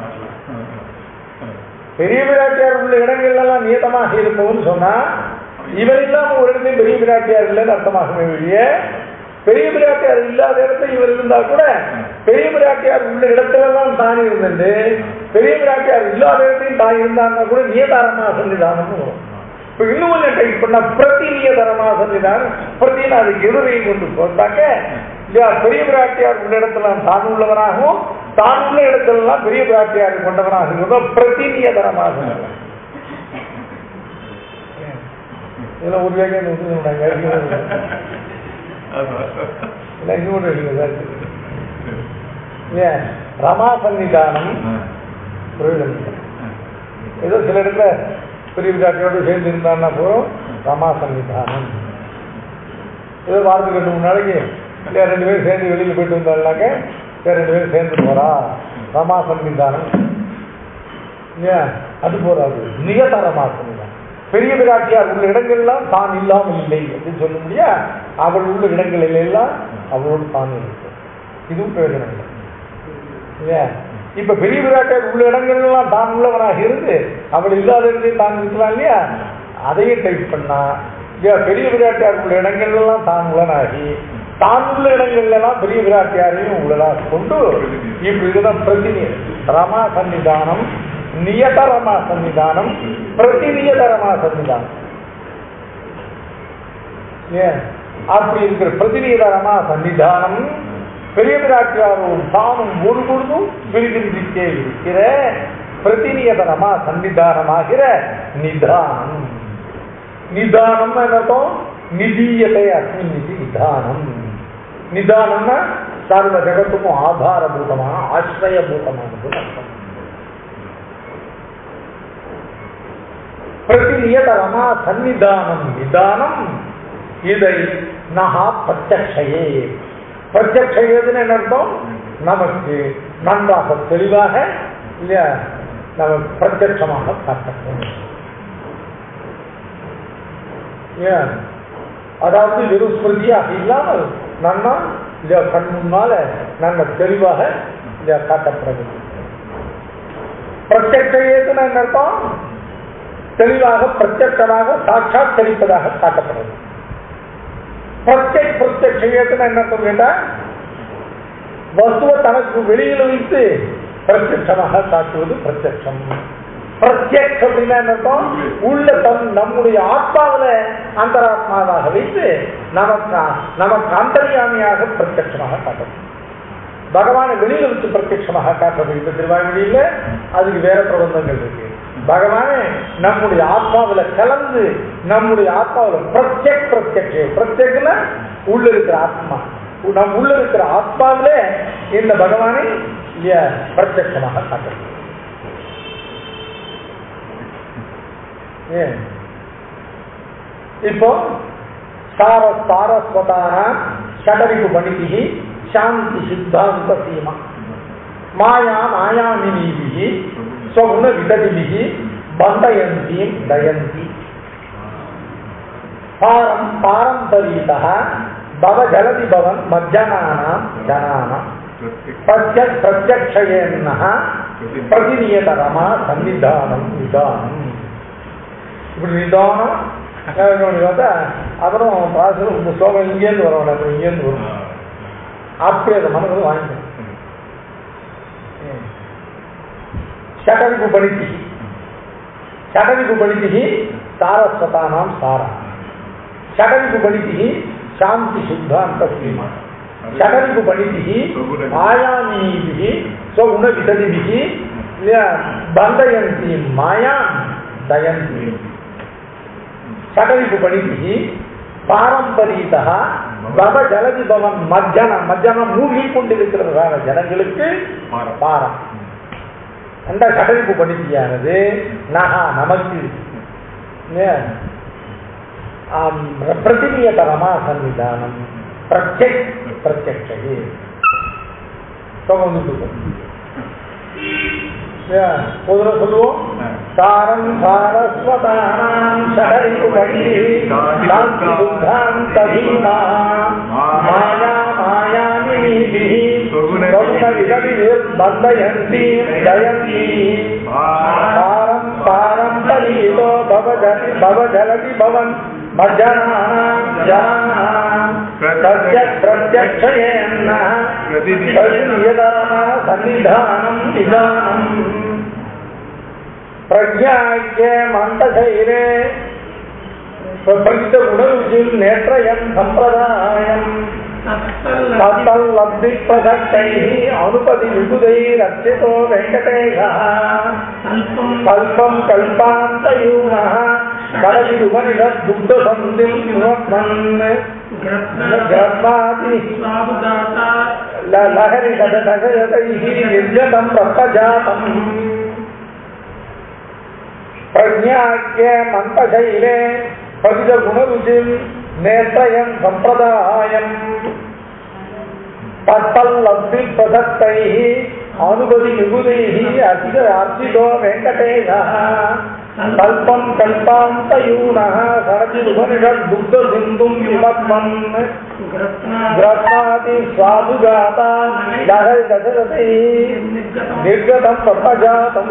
பெரிய பிராட்டியார் உள்ள இடங்கள்ல எல்லாம் நியதமாக இருப்பவன் சொன்னா இவன் இல்லாம ஒரு இடத்தையும் பெரிய பிராட்டியார் இல்லைன்னு அர்த்தமாகுமே வெளிய பெரிய பிராட்டியார் இல்லாத இடத்துல இவர் இருந்தா கூட பெரிய பிராட்டியார் உள்ள இடத்துல எல்லாம் தான் இருந்தது பெரிய பிராட்டியார் இல்லாத இடத்தையும் தான் இருந்தான்னா கூட நியதாரமா சன்னிதானம்னு வரும் இப்ப இன்னும் கொஞ்சம் டைப் பண்ணா பிரதி நியதரமா சன்னிதானம் பிரதின்னு அதுக்கு எதிரையும் கொண்டு போட்டாக்க இல்லையா பெரிய பிராட்டியார் உள்ள இடத்துல தான் உள்ளவனாகவும் தான் உள்ள இடத்துல எல்லாம் பெரிய பிராட்டியார் கொண்டவனாக இருக்கிறதோ பிரதி நியதரமா சன்னிதானம் இதுல ஒரு வேகம் இல்லை இன்னொரு இருக்குது ஏன் ரமா சன்னிதானம் பிரயோஜனம் இல்லை. ஏதோ சில இடத்துல பெரிய விசாரியோடு சேர்ந்து இருந்தான்னா போதும் ரமா சன்னிதானம் ஏதோ வாரத்துக்கு ரெண்டு மூணு நாளைக்கு இல்லையா ரெண்டு பேரும் சேர்ந்து வெளியில் போயிட்டு வந்தாங்கனாக்க சரி ரெண்டு பேரும் சேர்ந்து போறா ரமா சன்னிதானம் இல்லையா அது போறாது நியத ரமா சன்னிதானம் பெரிய பிராட்டியார் உள்ள இடங்கள்லாம் தான் இல்லாமல் இல்லை அப்படின்னு சொல்ல முடியா அவள் உள்ள இடங்களில் எல்லாம் அவளோடு தான் இருக்கு இதுவும் பிரயோஜனம் இல்லை ஏன் இப்ப பெரிய பிராட்டியார் உள்ள இடங்கள்லாம் தான் உள்ளவனாக இருந்து அவள் இல்லாத இடத்தையும் தான் இருக்கலாம் இல்லையா அதையும் டைப் பண்ணா இல்லையா பெரிய பிராட்டியார் உள்ள இடங்கள்லாம் தான் உள்ளனாகி தான் உள்ள இடங்கள்ல எல்லாம் பெரிய பிராட்டியாரையும் உள்ளதாக கொண்டு இப்படி இதுதான் பிரதிநிதி ரமா சன்னிதானம் நியத ரமா சன்னிதானம் பிரதிநியத ரமா சன்னிதானம் ஏன் அப்படி இருக்கிற பிரதிநியத ரமா சன்னிதானம் பெரிய பிராட்டியாரும் தானும் ஒரு பொழுதும் பிரிதிருந்தே இருக்கிற பிரதிநியதனமா சன்னிதானமாகிற நிதானம் நிதானம் என்னத்தோம் நிதீயத்தை அஸ்மின் நிதி நிதானம் நிதானம்னா சர்வ ஜகத்துக்கும் ஆதாரபூதமான ஆசிரயபூதமானது அர்த்தம் பிரதிநியதனமா சன்னிதானம் நிதானம் இதை நகா பிரத்யக்ஷையே பிரத்யக்ஷயதுன்னு என்ன அர்த்தம் நமக்கு நன்றாக தெளிவாக இல்லையா நம்ம பிரத்யட்சமாக காட்டணும் ஏன் அதாவது வெறும் ஸ்மிருதியாக இல்லாமல் நன்னா இல்லையா கண் முன்னால நல்ல தெளிவாக இல்லையா காட்டப்பட வேண்டும் பிரத்யக்ஷயதுன்னு என்ன அர்த்தம் தெளிவாக பிரத்யட்சமாக சாட்சாத்தரிப்பதாக காட்டப்பட வேண்டும் பிரத்யக் பிரத்யக்ஷயத்துன்னு என்ன அர்த்தம் கேட்டா வஸ்துவை தனக்கு வெளியில் வைத்து பிரத்யட்சமாக காட்டுவது பிரத்யட்சம் பிரத்யக்ஷ அப்படின்னா என்ன அர்த்தம் உள்ள தன் நம்முடைய ஆத்மாவில அந்தராத்மாவாக வைத்து நமக்கு நமக்கு அந்தரியாமியாக பிரத்யட்சமாக காட்டணும் பகவானை வெளியில வச்சு பிரத்யட்சமாக காட்டுறது இந்த திருவாய்மொழியில அதுக்கு வேற பிரபந்தங்கள் இருக்கு பகவானே நம்முடைய ஆத்மாவில கலந்து நம்முடைய ஆத்மாவில பிரத்யக் பிரத்யக்ஷ பிரத்யக்னா உள்ள இருக்கிற ஆத்மா நம் உள்ள இருக்கிற ஆத்மாவிலே இந்த பகவானை இல்லையா பிரத்யட்சமாக காட்டுறது ஏன் இப்போ சார சாரஸ்வதான ஷடரிப்பு பணிதிகி சாந்தி சித்தாந்த சீமா மாயா மாயாமினீபிகி ஸ்வகுண விததிபிகி பந்தயந்தீம் தயந்தி பாரம் பாரம்பரியதः பவ ஜலதி பவன் மஜ்ஜனானாம் ஜனானாம் பிரத்யக் பிரத்யக்ஷயேன்னः பிரதிநியதரமா சன்னிதானம் நிதானம் இப்படி நிதானம் அஹ் இன்னொன்னு பார்த்தா அப்புறம் பாசல் இந்த ஸ்லோகம் இங்கேருந்து வரும் நம்ம இங்கேருந்து வரும் அப்படி அதை மனதில் வாங்கிக்கணும் ஷடரிப்பு பணித்தி ஷடரிப்பு பணித்தி சாரஸ்வதானாம் சாரா ஷடரிப்பு பணித்தி சாந்தி சுத்தாந்த சீமா ஷடரிப்பு பணித்தி மாயாமீபிகி ஸ்வகுண விததிபிகி பந்தயந்தி மாயா தயந்தி ஷடரிப்பு பணித்தி பாரம்பரியதா பவ ஜலதி பவன் மஜ்ஜன மஜ்ஜனம் மூழ்கி கொண்டிருக்கிறதான ஜனங்களுக்கு பாரம் அந்த கடலிப்பு பணித்தியானது நகா நமக்கு பிரதிநியதரமா சன்னிதானம் பிரத்யக் பிரத்யக்ஷே ஒரு சொல்லுவோம் சாரம் சாரஸ்வதானாம் ஷடரிப்பு பணி சாந்தி சுத்தாந்த தீமா மாயா மாயாமினிபிஹி பந்தயந்தி தயந்தி பாரம் பாரம்பரியோ பவஜலி பவஜலதி பவன் மஜ்ஜனானாம் ஜனானாம் பிரத்யக் பிரத்யக்ஷயேன்ன பிரதிநியதரமா சன்னிதானம் நிதானம் பிரஜாக்கிய மந்தசைரே பிரபஞ்ச உணர்வில் நேற்றயம் சம்பிரதாயம் தத்தல்லப்தி பிரசக்தைः அனுபதி விபுதைரர்ச்சிதோ வெங்கடேஷः கல்பம் கல்பாந்தயூனः கடலிருபனிஷத் துக்தசந்திம் சுமத்மன் கிரத்மாதி ல- லஹரி சதசகதைः நிர்ஜதம் பிரப்பஜாதம் பிரஜாக்கிய மந்தசைலே பதித குணருச்சிம் நேத்ரயம் சம்பிரதாயம் தத்தல்லப்தி பிரசக்தைः அனுபதி விபுதைः அர்ச்சித அர்ச்சிதோ வெங்கடேஷः கல்பம் கல்பாந்தயூனः சரதிருபனிஷத் துக்த சிந்தும் விமத்மன் கிரத்மாதி சுவாதுகாதா லஹரி தசரதை நிர்கதம் பிரபஜாதம்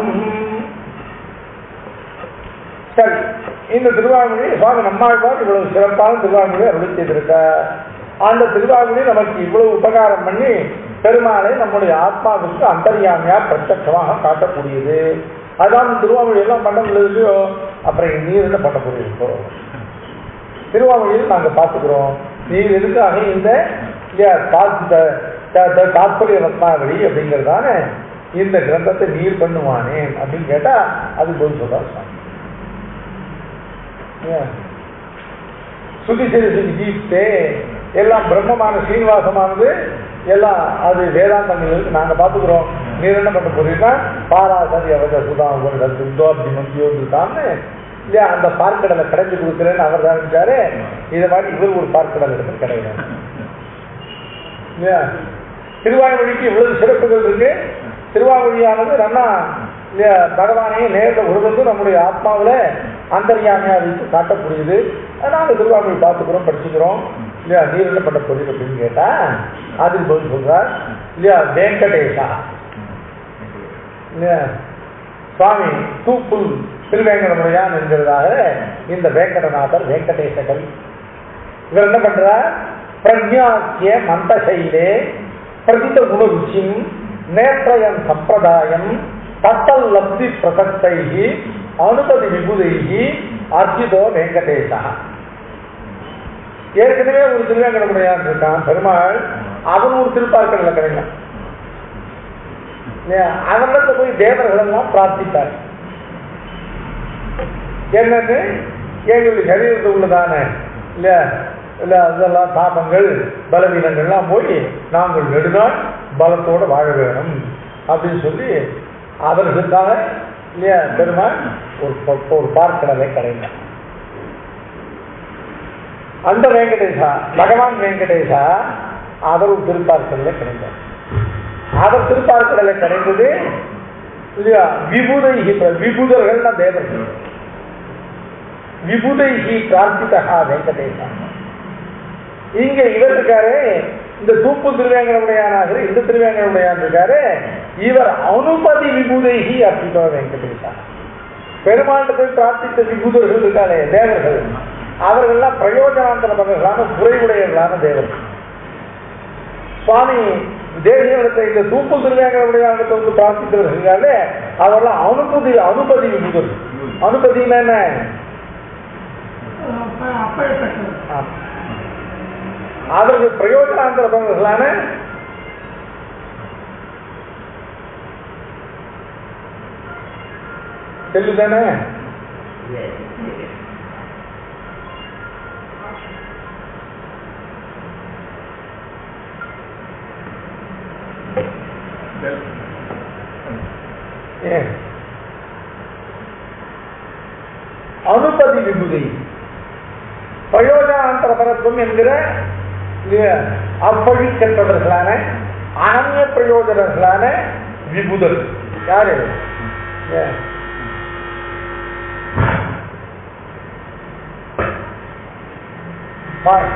சரி இந்த திருவாமொழி சுவாமி நம்மாழ்வார் இவ்வளவு சிறப்பான திருவாமொழி அருளி செய்திருக்கார் அந்த திருவாமொழி நமக்கு இவ்வளவு உபகாரம் பண்ணி பெருமாளை நம்முடைய ஆத்மாவுக்கு அந்தரியாமையா பிரத்யட்சமாக காட்டக்கூடியது அதான் இந்த திருவாமொழி எல்லாம் பண்ண முடியலையோ அப்புறம் நீர் என்ன பண்ண போறீங்க திருவாமொழியில் நாங்க பார்த்துக்கிறோம் நீர் எதுக்காக இந்த இல்லையா, தா- த- த- த- தாத்பரிய ரத்னாவளி அப்படிங்கிறதான இந்த கிரந்தத்தை நீர் பண்ணுவானே அப்படின்னு கேட்டா அது போய் சொல்றாரு சுவாமி ஏன்? சுதிசிரி கீப்தே எல்லாம் பிரம்மமான சீனிவாசமானது எல்லாம் அது வேதாந்தங்கள் இருக்கு நாங்க பாத்துக்கிறோம் நீர் என்ன பண்ண போறீங்கன்னா பாராசரி அவத சுதா உங்களோட துர்தோப்தி மந்தியோ இருக்கான்னு இல்லையா அந்த பார்க்கடலை கடைஞ்சு கொடுக்குறேன்னு அவர் தான் இருக்காரு இதை மாதிரி இவர் ஒரு பார்க்கடல் எடுத்து கிடையாது இல்லையா திருவாய்மொழிக்கு இவ்வளவு சிறப்புகள் இருக்கு திருவாமொழியானது நன்னா இல்லையா பகவானையும் நேரில் உருவந்து நம்முடைய ஆத்மாவுல அந்தர்யாமையா வைத்து காட்டக்கூடியது நாங்க திருவாமொழி பார்த்துக்கிறோம் படிச்சுக்கிறோம் இல்லையா நீர் என்ன பண்ண போறீங்க அப்படின்னு கேட்டா அதுக்கு பதில் சொல்றார் இல்லையா வெங்கடேஷா இல்லையா சுவாமி தூப்புல் திருவேங்கடமுடையான் என்கிறதாக இந்த வேங்கடநாதர் வெங்கடேச கவி இவர் என்ன பண்றார் பிரஜாக்கிய மந்தசைலே பிரதித குணருச்சிம் நேத்ரயம் சம்பிரதாயம் தத்தல் லப்தி பிரசக்தைகி அனுபதி விபுதைகி அர்ஜிதோ வெங்கடேசா ஏற்கனவே ஒரு திருவேங்கடமுடையான் இருக்கான் பெருமாள் அவன் ஒரு திருப்பார்க்கடல கிடைக்கும் அவனிடத்துல போய் தேவர்கள் எல்லாம் பிரார்த்தித்தார் என்னன்னு எங்களுடைய சரீரத்தில் உள்ளதான இல்ல இல்ல அதெல்லாம் தாபங்கள் பலவீனங்கள்லாம் போய் நாங்கள் நெடுநாள் பலத்தோட வாழ வேணும் அப்படின்னு சொல்லி அவர்களுக்காக இல்லையா பெருமாள் ஒரு ப- ஒரு பார்க்கடலை கடைந்தார் அந்த வெங்கடேசா பகவான் வெங்கடேசா அவர் திருப்பார்க்கடல கிடைந்தார் அவர் திருப்பார்க்கடல கிடைந்தது இல்லையா விபுதைகி விபுதர்கள்னா தேவர்கள் விபுதைகி பிரார்த்திதா வெங்கடேசா இங்க இவர் இருக்காரு இந்த தூப்பு திருவேங்கடமுடையானாக இந்த திருவேங்கடமுடையான் இருக்காரு இவர் அனுபதி விபுதைகி அப்படின்ற வெங்கடேசா பெருமாள்கிட்ட போய் பிரார்த்தித்த விபூதர்கள் இருக்காளே தேவர்கள் அவர்கள்லாம் பிரயோஜனாந்தரமான குறைவுடையவர்களான தேவர்கள் சுவாமி தேசியத்தை இந்த தூப்பு திருவேங்கடமுடைய வந்து பிரார்த்தித்தவர்களாலே அவரெல்லாம் அனுபதி அனுபதி விபூதர்கள் அனுபதினா என்ன அப்ப- அப்பழுப்பட்டவர் ஆம். அவர்கள் பிரயோஜனாந்தரமான செல்லுதானே ஏன்? அனுபதி விபுதி பிரயோஜனாந்தர பரத்துவம் என்கிற இல்லையா, அப்பழிக்கற்றவர்களான அனன்ய பிரயோஜனர்களான விபுதர் யாரு ஏன்? பாரு.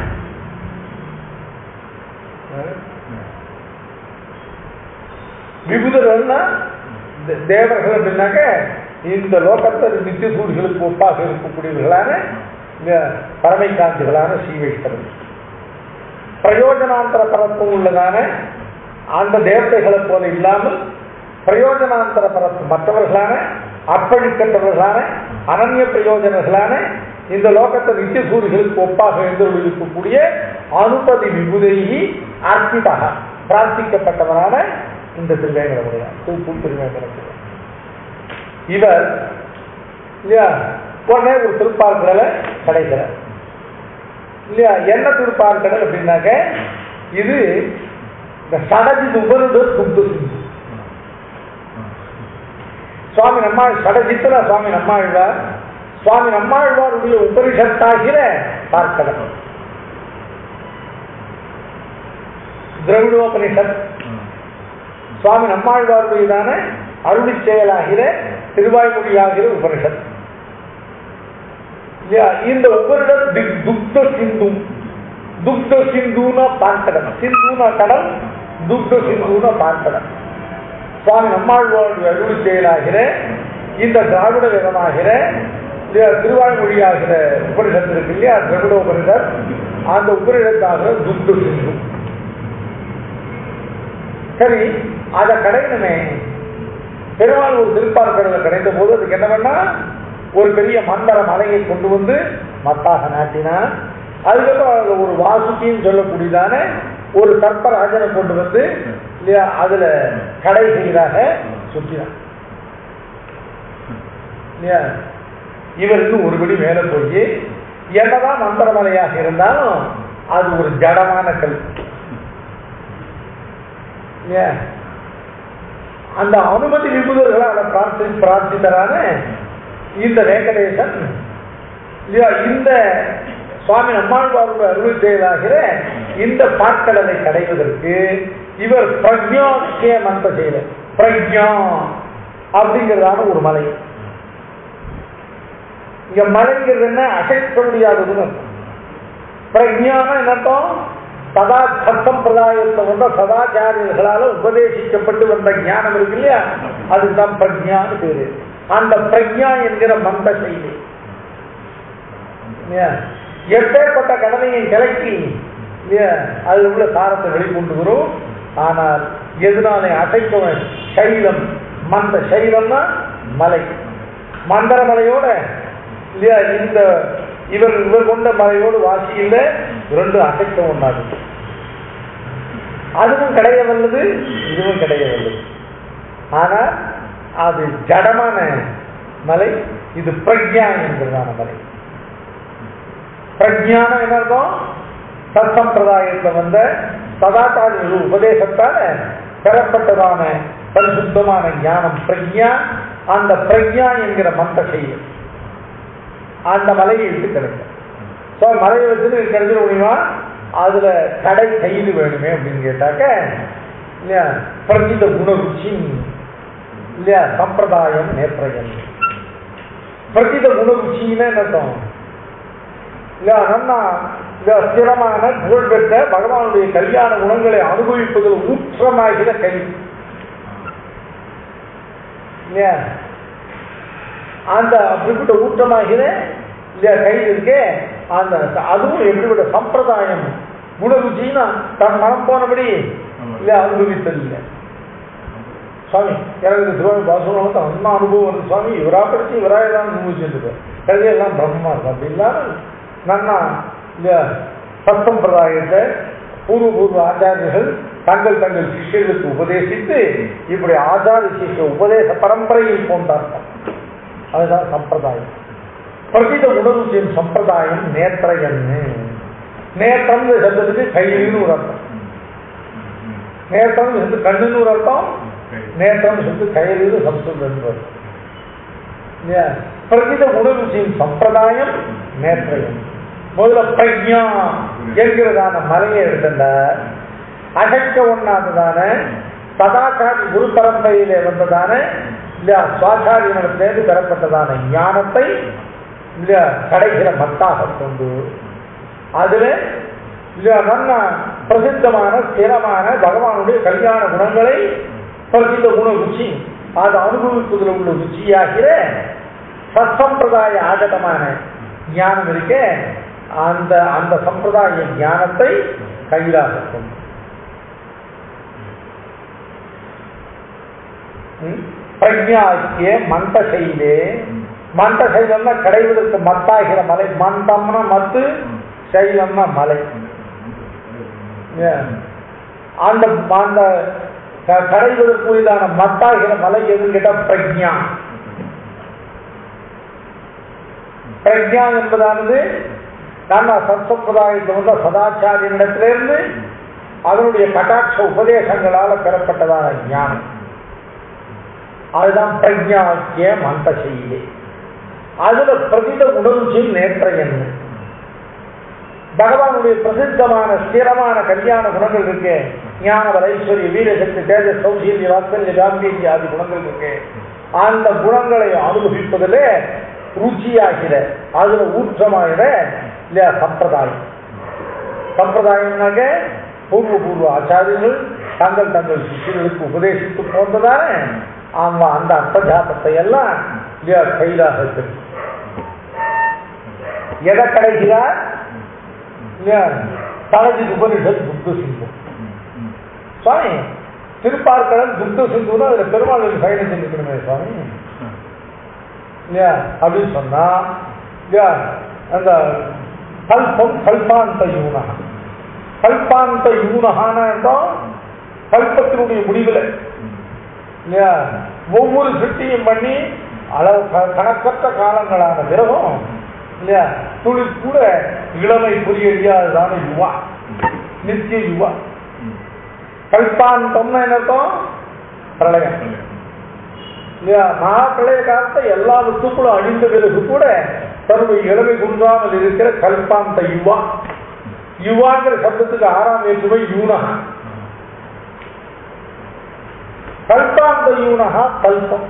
விபுதர்கள்னா தே- தேவர்கள் அப்படின்னாக்க இந்த லோகத்தில் நித்திய சூரியர்களுக்கு ஒப்பாக இருக்கக்கூடியவர்களான இந்த பரமை காந்திகளான ஸ்ரீ வைஷ்ணவர்கள் பிரயோஜனாந்தர பரத்துவம் உள்ளதான அந்த தேவதைகளை போல இல்லாமல் பிரயோஜனாந்தர பரப்பு மற்றவர்களான அப்பழிக்கட்டவர்களான அனன்ய பிரயோஜனர்களான இந்த லோகத்தை நித்திய சூரியர்களுக்கு ஒப்பாக எழுந்தருள் இருக்கக்கூடிய அனுபதி விபுதையி அர்ப்பிதாக பிரார்த்திக்கப்பட்டவரான இந்த திருவேங்கடமுடையார் தூப்பு திருவேங்கடமுடையார் இவர் இல்லையா உடனே ஒரு திருப்பார்கடலை கிடைக்கிறார் இல்லையா என்ன திருப்பார்கடல் அப்படின்னாக்க இது இந்த சடஜி உபருட துப்து சிந்து சுவாமி நம்மாள் சடஜித்துல சுவாமி நம்மாழ்வார் சுவாமி நம்மாழ்வாருடைய உபரிஷத்தாகிற பார்க்கடல் திரவிடோபனிஷத் சுவாமி நம்மாழ்வாருடையதான அருளி செயலாகிற திருவாய்மொழியாகிற உபனிஷத் இல்லையா இந்த உபனிஷத் தி- துக்த சிந்து துக்த சிந்துனா பார்க்கடல் சிந்துனா கடல் துக்த சிந்துனா பார்க்கடல் சுவாமி நம்மாழ்வாருடைய அருளி செயலாகிற இந்த திராவிட வேதமாகிற இல்லையா திருவாய்மொழியாகிற உபனிஷத்து இருக்கு இல்லையா திராவிட உபனிஷத் அந்த உபனிஷத்தாகிற துக்த சிந்து சரி அதை கடையணுமே பெருமாள் ஒரு திருப்பார்கடலை கிடைத்த போது அதுக்கு என்ன பண்ணா ஒரு பெரிய மந்தர மலையை கொண்டு வந்து மத்தாக நாட்டினா அதுக்கப்புறம் அதுல ஒரு வாசுகின்னு சொல்லக்கூடியதான ஒரு சர்ப்பராஜனை கொண்டு வந்து இல்லையா அதுல கடை செய்கிறாக சுற்றினான் இல்லையா இவர் இன்னும் ஒருபடி மேல போய் என்னதான் மந்திரமலையாக இருந்தாலும் அது ஒரு ஜடமான கல் ஏன்? அந்த அனுமதி விபுதர்களான பிரார்த்தி பிரார்த்தித்தரான இந்த வெங்கடேசன் இல்லையா இந்த சுவாமி நம்மாழ்வாருடைய அருள் செயலாகிற இந்த பாட்கடலை கடைவதற்கு இவர் பிரஜாக்கிய மந்த செய்த பிரஜா அப்படிங்கிறதான ஒரு மலை இங்க மலைங்கிறது என்ன அசைக்க முடியாததுன்னு அர்த்தம். பிரஜான என்ன அர்த்தம் சதா சம்பிரதாயத்தை வந்த சதாச்சாரியர்களால உபதேசிக்கப்பட்டு வந்த ஞானம் இருக்கு இல்லையா அதுதான் பிரஜான்னு பேரு அந்த பிரஜா என்கிற மந்த செய்தி இல்லையா? எப்பேற்பட்ட கடலையை கிளக்கி இல்லையா அதில் உள்ள சாரத்தை வெளிக்கொண்டு வரும் ஆனால் எதனாலே அசைப்பவன் சைலம் மந்த சைலம்னா மலை மந்தர மலையோட இல்லையா இந்த இவர் இவர் கொண்ட மலையோடு வாசி இல்லை இரண்டு அசைக்க ஒன்றாது அதுவும் கிடைய வல்லது இதுவும் கிடைய வல்லது ஆனா அது ஜடமான மலை இது பிரக்ஞா என்கிறதான மலை பிரஜானம் என்ன அர்த்தம் சத்சம்பிரதாயத்தை வந்த சதாச்சாரிய உபதேசத்தால பெறப்பட்டதான பரிசுத்தமான ஞானம் பிரக்ஞா அந்த பிரக்ஞா என்கிற மந்த செய்யும் அந்த மலையை விட்டு கிடைக்கும் ஸோ மலையை வச்சுன்னு கிடைச்சிட முடியுமா அதுல கடை கைது வேணுமே அப்படின்னு கேட்டாக்க இல்லையா பிரகித குணருச்சி இல்லையா சம்பிரதாயம் நேற்றையன் பிரகித குணருச்சின்னு என்ன அர்த்தம் இல்ல அண்ணா இந்த ஸ்திரமான புகழ்பெற்ற பகவானுடைய கல்யாண குணங்களை அனுபவிப்பதில் ஊற்றமாகிற கல்வி இல்லையா அந்த அப்படிப்பட்ட ஊற்றமாகிற இல்லையா கைது இருக்கே அந்த அதுவும் எப்படிப்பட்ட சம்பிரதாயம் குணருச்சின்னா தன் மனம் போனபடி இல்ல அனுபவித்தது இல்லை சுவாமி எனக்கு இந்த சிவன் பாசுரம் தான் அண்ணா அனுபவம் வருது சுவாமி இவரா படிச்சு இவரா தான் அனுபவிச்சுட்டு கல்வியெல்லாம் பிரம்மமா இருக்கும் அப்படி இல்லாமல் நன்னா இந்த சத்தம்பிரதாயத்தை பூர்வ பூர்வ ஆச்சாரியர்கள் தங்கள் தங்கள் சிஷ்யர்களுக்கு உபதேசித்து இப்படி ஆச்சாரிய சிஷ்ய உபதேச பரம்பரையில் போன்றார்கள் அதுதான் சம்பிரதாயம் பிரகித உணர்ச்சியின் சம்பிரதாயம் நேத்திரையன்னு நேத்திரம் சப்தத்துக்கு கையின்னு ஒரு அர்த்தம் நேத்திரம் வந்து கண்ணுன்னு ஒரு அர்த்தம் நேத்திரம் சொல்லிட்டு கையிலிருந்து சம்ஸ்கிருதம் வரும் இல்லையா பிரகித உணர்ச்சியின் சம்பிரதாயம் நேத்திரையம் முதல்ல பிரஜா என்கிறதான மலையை எடுத்துட்ட அசைக்க ஒண்ணாததான சதாச்சாரி குரு பரம்பரையிலே வந்ததான இல்லையா சுவாச்சாரியனிடத்திலிருந்து பெறப்பட்டதான ஞானத்தை இல்லையா கடைசியில மத்தாக கொண்டு அதுல இல்லையா நல்ல பிரசித்தமான ஸ்திரமான பகவானுடைய கல்யாண குணங்களை பிரசித்த குண ருச்சி அது அனுபவிப்பதில் உள்ள ருச்சியாகிற சத்சம்பிரதாய ஆகதமான ஞானம் இருக்கே அந்த அந்த சம்பிரதாய ஞானத்தை கையிலாக கொண்டு பிரஜாக்கிய மந்த செய்தே மந்த சைலம்னா கடைவதற்கு மத்தாகிற மலை மந்தம்னா மத்து சைலம்னா மலை அந்த அந்த கடைவதற்குரியதான மத்தாகிற மலை எதுன்னு கேட்டா பிரஜா பிரஜா என்பதானது நம்ம சத்சம்பிரதாயத்தில் வந்த சதாச்சாரியனிடத்திலிருந்து அதனுடைய கட்டாட்ச உபதேசங்களால பெறப்பட்டதான ஞானம் அதுதான் பிரஜாக்கிய மந்த செய்தி அதுல பிரசித உணர்ச்சியும் நேற்ற என்ன பகவானுடைய பிரசித்தமான ஸ்திரமான கல்யாண குணங்கள் இருக்கு ஞான ஐஸ்வர்ய வீரசக்தி தேஜ சௌசீல்ய வாத்சல்ய காம்பீரிய ஆதி குணங்கள் இருக்கு அந்த குணங்களை அனுபவிப்பதிலே ருச்சியாகிற அதுல ஊற்றமாகிற இல்லையா சம்பிரதாயம் சம்பிரதாயம்னாக்க பூர்வ பூர்வ ஆச்சாரியர்கள் தங்கள் தங்கள் சிஷியர்களுக்கு உபதேசித்து போன்றதான ஆமா அந்த அர்த்தஜாத்தத்தை எல்லாம் இல்லையா கையிலாக இருக்கு எதை கிடைக்கிறார் இல்லையா தலஜி உபனிஷத் புத்த சிந்து சுவாமி திருப்பார்கடல் புத்த சிந்துன்னு அதுல பெருமாள் பயணம் செஞ்சுக்கணுமே சுவாமி இல்லையா அப்படின்னு சொன்னா இல்லையா அந்த கல்பம் கல்பாந்த யூனா கல்பாந்த யூனகான கல்பத்தினுடைய முடிவில் இல்லையா ஒவ்வொரு சிட்டியும் பண்ணி அளவு கணக்கற்ற காலங்களான பிறகும் இல்லையா துளி கூட இளமை புரியறியாததான யுவா நித்திய யுவா கல்பாந்தம்னா என்ன அர்த்தம் பிரளயம் இல்லையா மகா பிரளய காலத்தை எல்லா வஸ்துக்களும் அழிந்த பிறகு கூட தன்னுடைய இளமை குன்றாமல் இருக்கிற கல்பாந்த யுவா யுவாங்கிற சப்தத்துக்கு ஆறாம் வேற்றுமை யூனகா கல்பாந்த யூனகா கல்பம்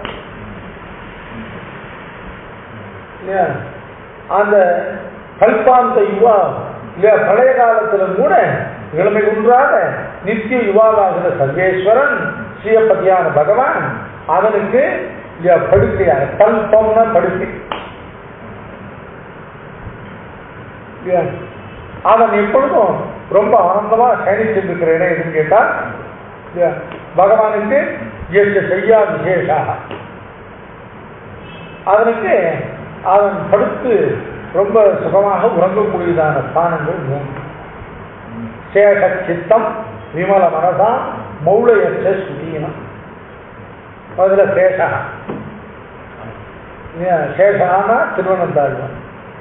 இல்லையா அந்த கல்பாந்த யுவா இல்லையா பழைய காலத்துல கூட இளமை குன்றாத நித்திய யுவாவாகிற சர்வேஸ்வரன் ஸ்ரீயப்பதியான பகவான் அவனுக்கு இல்லையா படுக்கையாக கல்பம்னா படுக்கை இல்லையா அவன் எப்பொழுதும் ரொம்ப ஆனந்தமா சயனிச்சுட்டு இருக்கிற இடம் எதுன்னு கேட்டா இல்லையா பகவானுக்கு எட்டு செய்யா விசேஷாக அவனுக்கு அவன் படுத்து ரொம்ப சுகமாக உறங்கக்கூடியதான ஸ்தானங்கள் மூன்று சேஷ சித்தம் விமல மனசா மௌளையற்ற சுதீனம் அதுல சேஷா சேஷானா திருவனந்தாழ்வான்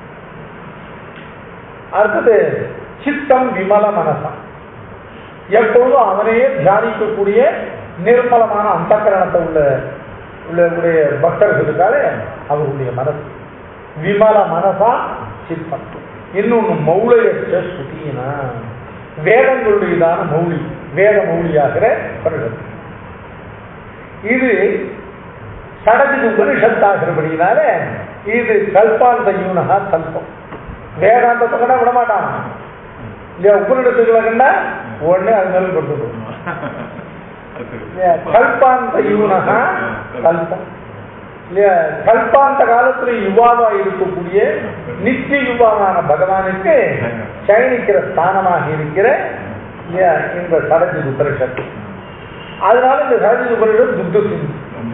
அடுத்தது சித்தம் விமல மனசம் எப்பொழுதும் அவனையே தியானிக்கக்கூடிய நிர்மலமான அந்தக்கரணத்தை உள்ள உள்ள உடைய பக்தர்களுக்காலே அவர்களுடைய மனசு விமல மனசா சித்தம் இன்னொன்னு மௌளையற்ற ஸ்ருதினா வேதங்களுடையதான மௌலி வேத மௌலியாகிற பருடம் இது சடஜி உபனிஷத்தாகிறபடினால இது கல்பாந்த யூனகா கல்பம் வேதாந்தத்தை கண்டா விட மாட்டான் இல்லையா உபனிடத்துக்களை கண்டா உடனே அது மேல கொடுத்துடும் இல்லையா கல்பாந்த யூனகா கல்பம் இல்லையா கல்பாந்த காலத்துல யுவாவா இருக்கக்கூடிய நித்திய யுவாவான பகவானுக்கு சயனிக்கிற ஸ்தானமாக இருக்கிற இல்லையா இந்த சடஜி உபனிஷத்து அதனால இந்த சடஜி உபனிஷத் துக்க சிந்து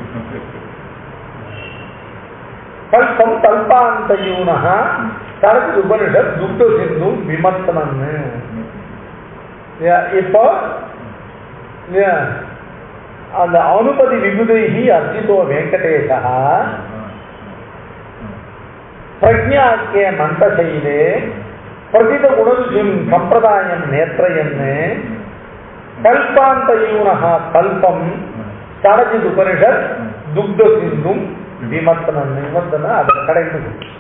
கல்பம் கல்பாந்தயூனக சரக்கு உபனிஷத் துக்க சிந்து விமர்த்தனம்னு இல்லையா, இப்போ இல்லையா, அந்த அனுபதி விபுதைகி அர்ஜிதோ வெங்கடேசா பிரஜாக்கிய மந்தசைலே பிரதித குணருஜிம் சம்பிரதாயம் நேத்திரயன்னு கல்பாந்தயூனக கல்பம் சரஜித் உபனிஷத் துக்த சிந்தும் விமர்த்தனம் விமர்த்தனம் அதை கடைந்து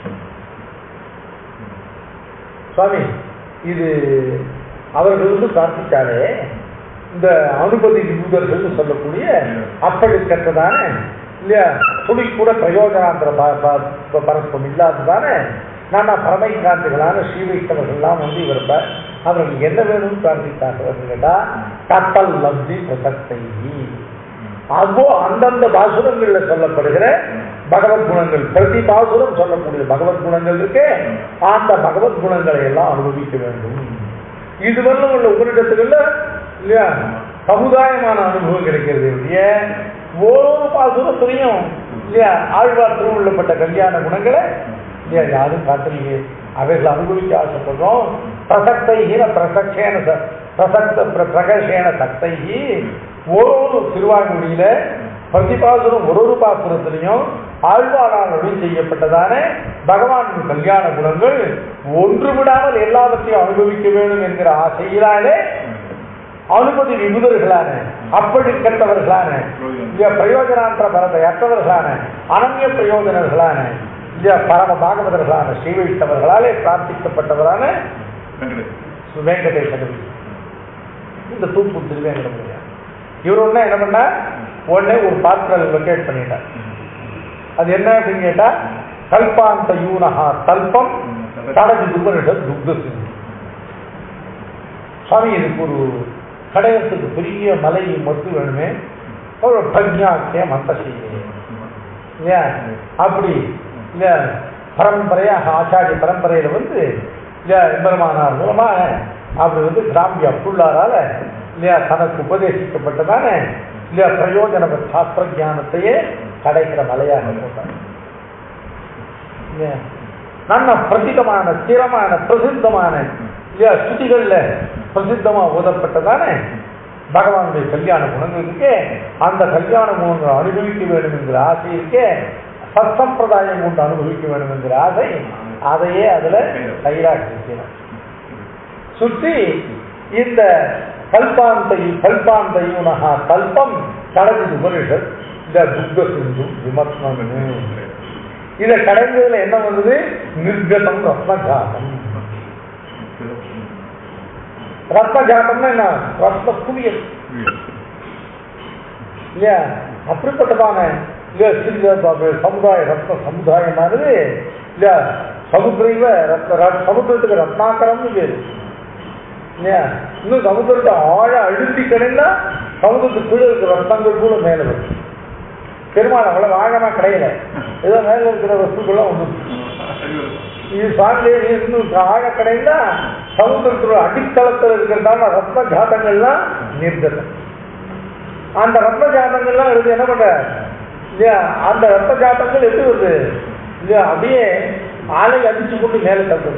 சுவாமி இது அவர்கள் வந்து பிரார்த்தித்தாலே இந்த அனுபதி விபூதர்கள் சொல்லக்கூடிய அப்படி கற்றதானே இல்லையா துளி கூட பிரயோஜனாந்திர ப- ப- ப- பரஸ்பரம் இல்லாததானே நானா பரமைகாந்திகளான ஸ்ரீ வைஷ்ணவர்கள்லாம் வந்து இவர் ப- அவர்களுக்கு என்ன வேணும்னு பிரார்த்தித்தார்கள் கேட்டா கப்பல் லப்தி பிரசக்தி அப்போ அந்தந்த பாசுரங்கள்ல சொல்லப்படுகிற பகவத் குணங்கள் பிரதி பாசுரம் சொல்லக்கூடிய பகவத் குணங்கள் இருக்கு அந்த பகவத் குணங்களை எல்லாம் அனுபவிக்க வேண்டும் இதுவரை உள்ள உபரிடத்துகள்ல இல்லையா சமுதாயமான அனுபவம் கிடைக்கிறது இல்லையா ஒவ்வொரு பாசுரத்திலையும் இல்லையா ஆழ்வார் திருவுள்ளப்பட்ட கல்யாண குணங்களை இல்லையா யாரும் காட்டலையே அவைகள் அனுபவிக்க ஆசைப்படுறோம் பிரசக்தைகின பிரசக்ஷேன ச- பிரசக்த பிர- பிரகர்ஷேன சக்தைகி ஒரு ஒரு திருவாய்மொழியில பிரதிபாசுரம் ஒரு ஒரு பாசுரத்திலையும் ஆழ்வாரானுடன் செய்யப்பட்டதான பகவானின் கல்யாண குணங்கள் ஒன்று விடாமல் எல்லாவற்றையும் அனுபவிக்க வேண்டும் என்கிற ஆசையினாலே அனுமதி விபுதர்களான அப்படி கெட்டவர்களான இல்லையா பிரயோஜனாந்திர பரத்தை அற்றவர்களான அனன்ய பிரயோஜனர்களான இல்லையா பரம பாகவதர்களான ஸ்ரீ வைஷ்ணவர்களாலே பிரார்த்திக்கப்பட்டவரான வெங்கடேசன் இந்த தூப்பு திருவேங்கடம் இவர் ஒண்ணு என்ன பண்ணா உடனே ஒரு பாத்திரம் லொக்கேட் பண்ணிட்டார் அது என்ன அப்படின்னு கேட்டா கல்பாந்த யூனஹா கல்பம் தடவி துபனிஷத் துக்த சிந்து சுவாமி இதுக்கு ஒரு கடையத்துக்கு பெரிய மலை மொத்து வேணுமே ஒரு பிரஜாக்கிய மந்த இல்லையா அப்படி இல்ல பரம்பரையாக ஆச்சாரிய பரம்பரையில வந்து இல்லையா எம்பெருமானார் மூலமாக அப்படி வந்து கிராம்பிய புள்ளாரால இல்லையா தனக்கு உபதேசிக்கப்பட்டதான இல்லையா பிரயோஜன சாஸ்திர ஞானத்தையே கிடைக்கிற மலையாக போட்டார் இல்லையா நல்ல பிரசிதமான ஸ்திரமான பிரசித்தமான இல்லையா ஸ்துதிகள்ல பிரசித்தமா ஓதப்பட்டதானே பகவானுடைய கல்யாண குணங்கள் இருக்கே அந்த கல்யாண குணங்களை அனுபவிக்க வேண்டும் என்கிற ஆசை இருக்கே சத்சம்பிரதாயம் கொண்டு அனுபவிக்க வேண்டும் என்கிற ஆசை அதையே அதுல தயிராக இருக்கிறார் சுற்றி இந்த கல்பாந்தை கல்பாந்தையுனகா கல்பம் கடதி உபனிஷத் இந்த துக்க சிந்து விமர்சனம் இதை கடைஞ்சதுல என்ன வந்தது நிர்கதம் ரத்னஜாதம் ரத்னஜாதம்னா என்ன ரத்ன குவியல் இல்லையா அப்படிப்பட்டதான இல்லையா சிறிய ப- சமுதாய ரத்ன சமுதாயமானது இல்லையா சமுத்திரைவ ரத்ன ர- சமுத்திரத்துக்கு ரத்னாக்கரம்னு பேரு இல்லையா இன்னும் சமுத்திரத்தை ஆழ அழுத்தி கிடைந்தா சமுத்திரத்துக்கு கீழே இருக்கிற ரத்தங்கள் கூட மேலே வரும் பெருமாள் அவ்வளவு ஆழமா கிடையல ஏதோ மேல இருக்கிற வஸ்துக்கெல்லாம் ஒண்ணு இது சுவாமியே இன்னும் ஆழ கிடைந்தா சமுத்திரத்தோட அடித்தளத்தில் இருக்கிறதான ரத்ன ஜாதங்கள்லாம் நிர்கதம் அந்த ரத்ன ஜாதங்கள்லாம் எடுத்து என்ன பண்ற இல்லையா அந்த ரத்த ஜாதங்கள் எப்படி வருது இல்லையா அப்படியே ஆலை அடிச்சு கொண்டு மேலே தள்ளுது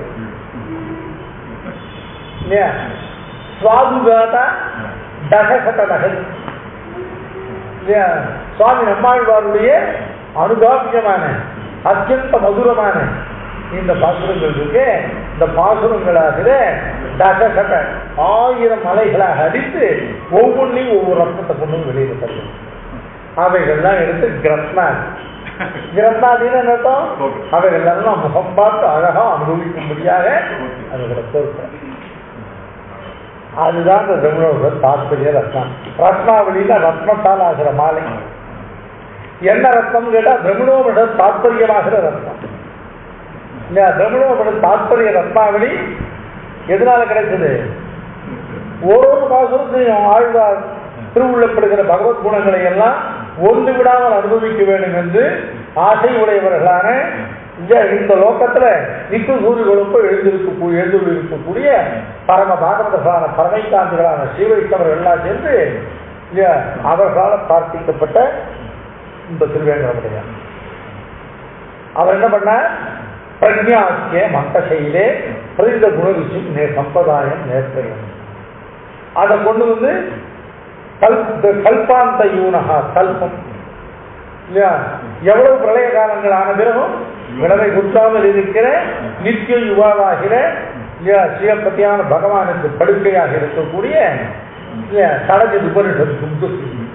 இல்லையா சுவாதுகாதா தகசத நகல் இல்லையா சுவாமி நம்மாழ்வாருடைய அனுதாபியமான அத்தியந்த மதுரமான இந்த பாசுரங்கள் இருக்கு இந்த பாசுரங்களாகிற தகசத ஆயிரம் மலைகளாக அடித்து ஒவ்வொன்றையும் ஒவ்வொரு ரத்னத்தை கொண்டு வந்து வெளியில தருது அவைகள்லாம் எடுத்து கிரத்னா ரத்னாதீன அர்த்தம் அவைகள் எல்லாம் முகம் பார்த்து அழகா அனுபவிக்கும்படியாக அதுகளை பொறுப்பேன் அதுதான் இந்த தமிழோட தாற்பரிய ரத்னம் ரத்னாவளியில ரத்னத்தால் ஆகிற மாலை என்ன ரத்னம் கேட்டா பிரம்மணோபட தாற்பயமாகிற ரத்னம் இல்லையா பிரம்மணோபட தாற்பரிய ரத்னாவளி எதனால கிடைச்சது ஒரு ஒரு மாசத்தையும் ஆழ்வார் திருவுள்ளப்படுகிற பகவத் குணங்களை எல்லாம் ஒன்று விடாமல் அனுபவிக்க வேண்டும் என்று ஆசை உடையவர்களான இந்த இந்த லோகத்துல நிக்கு சூரியர்களுக்கு எழுந்திருக்க எழுந்திருக்கக்கூடிய பரம பாகவதர்களான பரமைக்காந்திகளான ஸ்ரீவைஷ்ணவர்கள் எல்லாம் சேர்ந்து இல்லையா, அவர்களால் பிரார்த்திக்கப்பட்ட இந்த திருவேங்கடமுடையார் அவர் என்ன பண்ணார் பிரஜாக்கிய மந்தசையிலே பிரதித குணரிஷி நே சம்பிரதாயம் நேர்த்தையம் அதை கொண்டு வந்து கல் கல்பாந்த யூனகா கல்பம் இல்லையா எவ்வளவு பிரளய காலங்கள் ஆன பிறகும் விடவை குற்றாமல் இருக்கிற நித்திய யுவாவாகிற இல்லையா சிவபத்தியான பகவானுக்கு படுக்கையாக இருக்கக்கூடிய இல்லையா சடஜ உபனிஷத் துப்து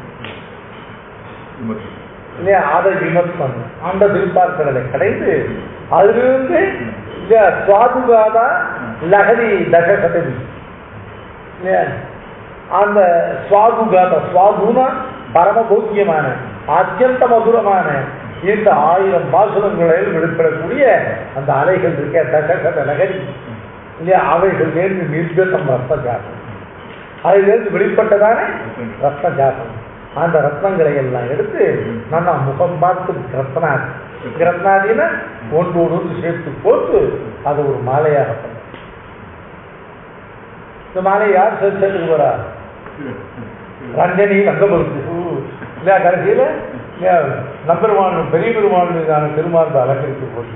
இல்லையா அதை விமர்சனம் அந்த திருப்பார்களை கடைந்து அதிலிருந்து இல்லையா சுவாதுகாதா லகரி தசகதவி இல்லையா அந்த சுவாதுகாத சுவாதுனா பரமபோக்கியமான அத்தியந்த மதுரமான இந்த ஆயிரம் பாசுரங்களில் வெளிப்படக்கூடிய அந்த அலைகள் இருக்க தசகத நகரி இல்லையா அவைகள் நேர்ந்து நிர்கதம் ரத்ன ஜாதம் அதிலிருந்து வெளிப்பட்டதான ரத்ன ஜாதம் அந்த ரத்னங்களை எல்லாம் எடுத்து நான் முகம் பார்த்து ரத்னா ரத்னாதின ஒன்றோடு ஒன்று சேர்த்து போட்டு அதை ஒரு மாலையாக பண்ண இந்த மாலையை யார் சேர்த்து சேர்த்துக்கு போறா ரஞ்சனி ரங்கபுரத்து இல்லையா கடைசியில இல்லையா நம்பெருமான் பெரிய பெருமான் மீதான திருமார்பு அலங்கரித்து போட்டு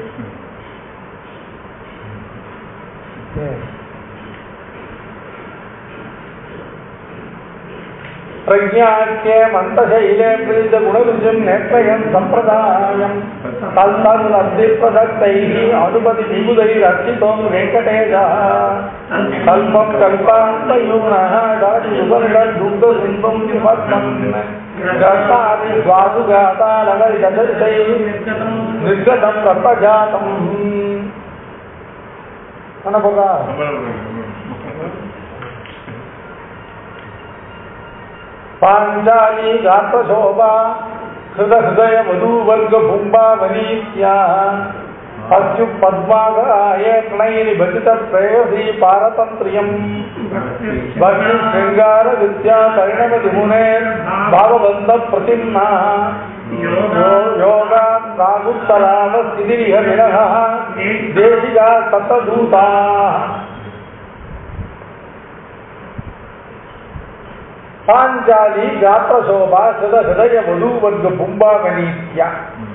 பிரஜாக்கிய மந்தசைலே பிரீத குணவிஜம் நேற்றயம் சம்பிரதாயம் தல் அத்தி பிரதத்தை அனுபதி விபுதை ரட்சிதோம் வெங்கடேஜா கல்பம் கல்பாந்தயூனः தாதி உபனிடம் துக்த சிம்பம் விமர்த்தம் கர்த்தாதி சுவாதுகாதா நகரி தசை நிர்கதம் ரத்தஜாதம் என்ன போதா पाञ्चाली गात्रशोभा हृद हृदय वधूवर्ग भुम्बावनीत्याः अद्यु पद्मागाय प्रणयिनि भजित प्रेयसी पारतन्त्र्यम् भक्ति शृङ्गार विद्या परिणमति मुने भावबन्ध प्रतिम्ना योगात् रागुत्तरावस्थितिरिह विरहः देशिका ततदूताः பாஞ்சாலி காத்திரசோபா சித ஹிருதய வதூவர்க பும்பாமணீத்யா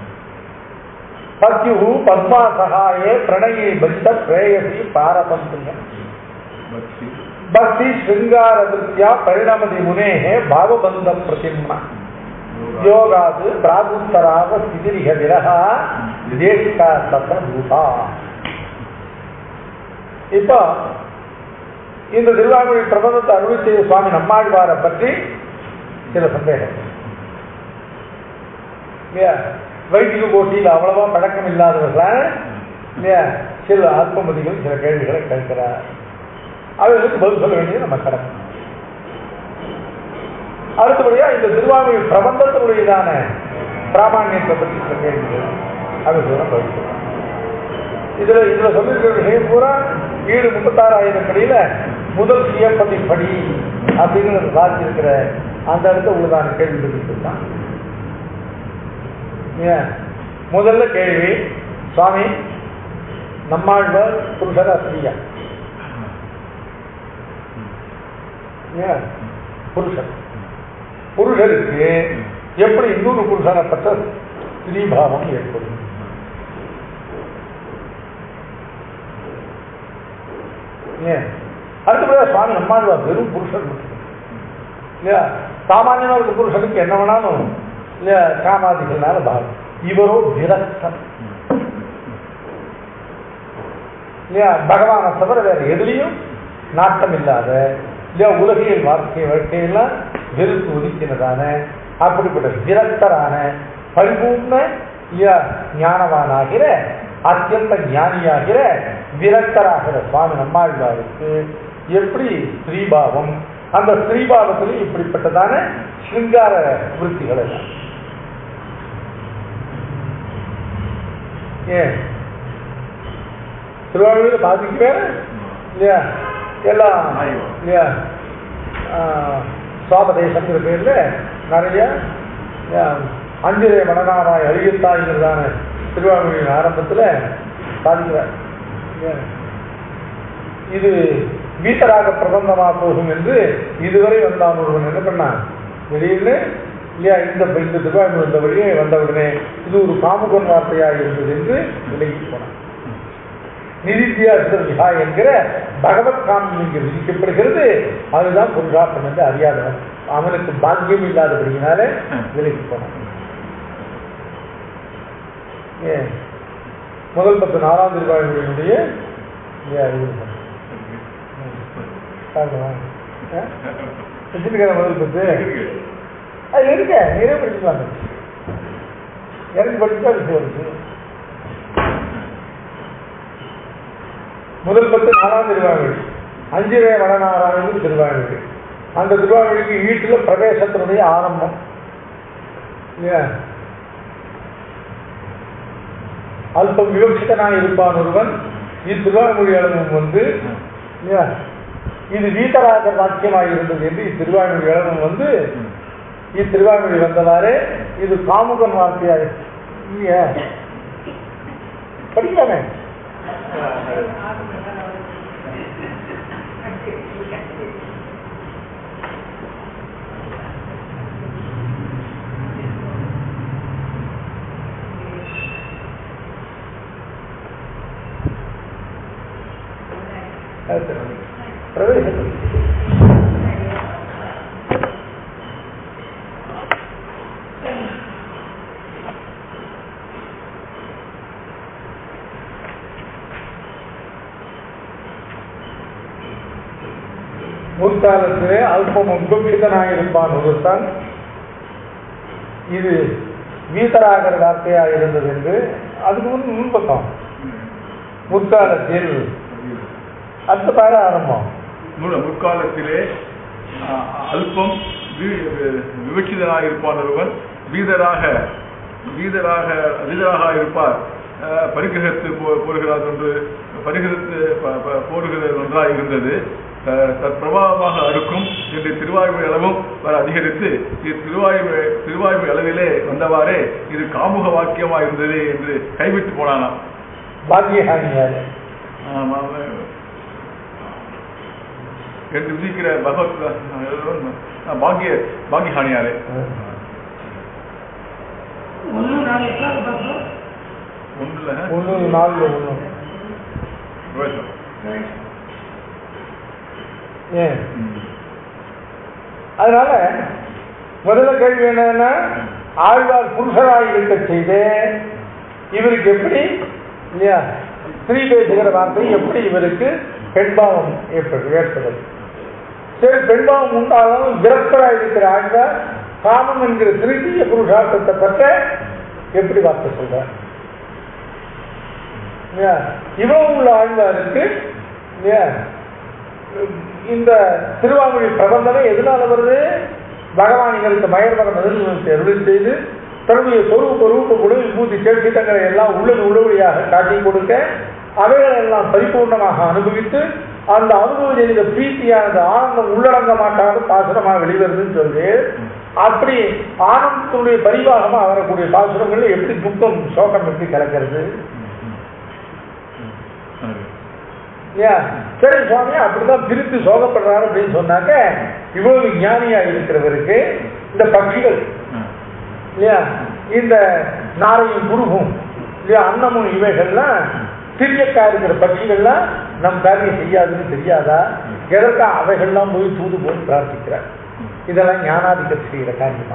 பத்யு பத்மா சகாயே பிரணயே பஜித பிரேயசி பாரதந்திரியம் பக்தி ஸ்ருங்கார வித்யா பரிணமதி முனேஹே பாவபந்த பிரதிம்மா யோகாது பிராகுத்தராக ஸ்திதிரிக விரகா தேசிகா தத்த பூதா இப்போ இந்த திருவாமொழி பிரபந்தத்தை அருள் செய்த சுவாமி நம்மாழ்வாரை பற்றி சில சந்தேகம் இல்லையா வைதிக போட்டியில் அவ்வளவா பழக்கம் இல்லாதவர்களா இல்லையா சில ஆத்மபதிகள் சில கேள்விகளை கேட்கிறார் அவர்களுக்கு பதில் சொல்ல வேண்டியது நம்ம கடமை அடுத்தபடியா இந்த திருவாமொழி பிரபந்தத்தினுடையதான பிராமணியத்தை பற்றி சில கேள்விகள் அவர்களுக்கு பதில் சொல்லுவாங்க இதுல இதுல சொல்லிருக்கிற விஷயம் பூரா ஈடு முப்பத்தாறாயிரம் படியில முதல் சியப்பதி படி அப்படிங்கிறது சாதிச்சிருக்கிற அந்த இடத்த உள்ளதான கேள்வி சொல்லிட்டு ஏன் முதல்ல கேள்வி சுவாமி நம்மாழ்வார் புருஷரா ஸ்திரியா ஏன் புருஷன் புருஷருக்கு எப்படி இன்னொரு புருஷனை பற்ற ஸ்திரீபாவம் ஏற்படும் ஏன் அடுத்தபடியா சுவாமி நம்மாழ்வார் வெறும் புருஷன் மட்டும் இல்லையா சாமானியன ஒரு புருஷனுக்கு என்ன வேணாலும் இல்லையா காமாதிகள்னால பாவம் இவரோ விரக்தம் இல்லையா பகவானை தவிர வேற எதுலையும் நாட்டம் இல்லாத இல்லையா உலகியல் வாழ்க்கை வாழ்க்கையெல்லாம் வெறுத்து ஒதுக்கினதான அப்படிப்பட்ட விரக்தரான பரிபூர்ண இல்லையா ஞானவானாகிற அத்தியந்த ஞானியாகிற விரக்தராகிற சுவாமி நம்மாழ்வாருக்கு எப்படி ஸ்ரீபாவம் அந்த ஸ்ரீபாவத்திலும் இப்படிப்பட்டதான சிங்கார விருத்திகள் எல்லாம் ஏன் திருவாரூரில் பாதிக்கு வேற இல்லையா எல்லாம் இல்லையா சுவாபதேசங்கிற பேர்ல நிறைய ஆஹ், அஞ்சிரை மணனாராய் அழியத்தாய்கிறதான திருவாரூரின் ஆரம்பத்துல சாதிக்கிறார் இல்லையா? இது வீட்டராக பிரபந்தமா போகும் என்று இதுவரை வந்தான் ஒருவன் என்ன பண்ணான் திடீர்னு இல்லையா இந்த இந்த திருவாரூர் இந்த வழியே வந்தவுடனே இது ஒரு காமுகன் வார்த்தையாக இருந்தது என்று விலகி போனான் நிதித்தியாசிரா என்கிற பகவத் காமியம் இங்கு விதிக்கப்படுகிறது அதுதான் புருஷார்த்தம் என்று அறியாதவன் அவனுக்கு பாக்கியம் இல்லாதபடியினாலே விலகி போனான் ஏன் முதல் பத்து நாலாம் திருவாயுடைய வச்சிருக்கிற முதல் பத்து அது இருக்க நிறைய படிக்கலாம் எனக்கு படிச்சா விஷயம் இருக்கு முதல் பத்து நாலாம் திருவாய்மொழி அஞ்சிரே வடநாராயணன் திருவாய்மொழி அந்த திருவாய்மொழிக்கு வீட்டுல பிரவேசத்தினுடைய ஆரம்பம் இல்லையா அல்பம் விவக்ஷிதனாக இருப்பான் ஒருவன் இத்திருவாய்மொழி அளவும் வந்து இல்லையா இது வீட்டராக வாக்கியமாக இருந்தது என்று இத்திருவாய்மொழி அளவும் வந்து இத்திருவாய்மொழி வந்தவாறு இது காமுகன் வார்த்தையாக இல்லையா படிக்கலாமே பிரவேசம் முற்காலத்திலே அல்பம் உபபிதனாயிருப்பான் ஒருத்தன் இது வீத்தராகர் வார்த்தையாக இருந்தது என்று அதுக்கு முன் முன்பக்கம் முற்காலத்தில் அடுத்த பாட ஆரம்பம் முழு முற்காலத்திலே ஆ, அல்பம் வி- வி- விவட்சிதனாக இருப்பான் ஒருவன் வீதராக வீதராக வீதராக இருப்பார் ஆ, பரிகிரகத்து போ- போடுகிறார் என்று பரிகிரத்து ப- ப- போடுகிறது ஒன்றாக இருந்தது ஆ, தற்பிரபாவமாக அறுக்கும் என்று திருவாய்மொழி அளவும் வர அதிகரித்து இது திருவாய்மொழி திருவாய்மொழி அளவிலே வந்தவாறே இது காமுக வாக்கியமாக இருந்தது என்று கைவிட்டு போனானாம் பாக்கியஹானியார் ஆமா, அவன் என்று விதிக்கிற பகவத் அஹ், பாக்கிய பாக்கியஹானியாரே ஒன்று நாலு எட்டாவது பக்கம் ஒன்றுல ஒன்று நாலு ஒன்று பிரவேசம். ஏன் அதனால முதல்ல கேள்வி என்னன்னா ஆழ்வார் புருஷராய் இருக்க செய்து இவருக்கு எப்படி இல்லையா ஸ்திரீ பேசுகிற வார்த்தை எப்படி இவருக்கு பெண்பாவம் ஏற்படு ஏற்படுது சரி பெண்பாவம் உண்டாலும் விரக்தராய் இருக்கிற ஆழ்வார் காமம் என்கிற திருத்திய புருஷார்த்தத்தை பற்ற எப்படி வார்த்தை சொல்றார் இல்லையா இவ்வளவு உள்ள ஆழ்வாருக்கு இல்லையா இந்த திருவாமொழி பிரபந்தமே எதனால வருது பகவான் இவருக்கு மயர்மரம் எதிர்த்து அருள் செய்து தன்னுடைய சொரூப ரூப உடல் பூத்தி சேர்த்திட்டங்களை எல்லாம் உள்ளது உள்ளபடியாக காட்டி கொடுக்க அவைகளை எல்லாம் பரிபூர்ணமாக அனுபவித்து அந்த அனுபவ ஜெனித பிரீத்தியானது ஆனந்தம் உள்ளடங்க மாட்டாத பாசுரமாக வெளிவருதுன்னு சொல்லி அப்படி ஆனந்தத்துடைய பரிவாகமாக வரக்கூடிய பாசுரங்கள்ல எப்படி துக்கம் சோகம் எப்படி கலக்கிறது ஏன் சரி சுவாமி அப்படிதான் பிரித்து சோகப்படுறாரு அப்படின்னு சொன்னாக்க இவ்வளவு ஞானியா இருக்கிறவருக்கு இந்த பட்சிகள் இல்லையா இந்த நாரையும் குருகும் இல்லையா அன்னமும் இவைகள்லாம் திரியக்கா இருக்கிற பட்சிகள்லாம் நம் காரியம் செய்யாதுன்னு தெரியாதா எதற்கா அவைகள்லாம் போய் தூது போய் பிரார்த்திக்கிறார் இதெல்லாம் ஞானாதிக்கத்தை செய்கிற காரியமா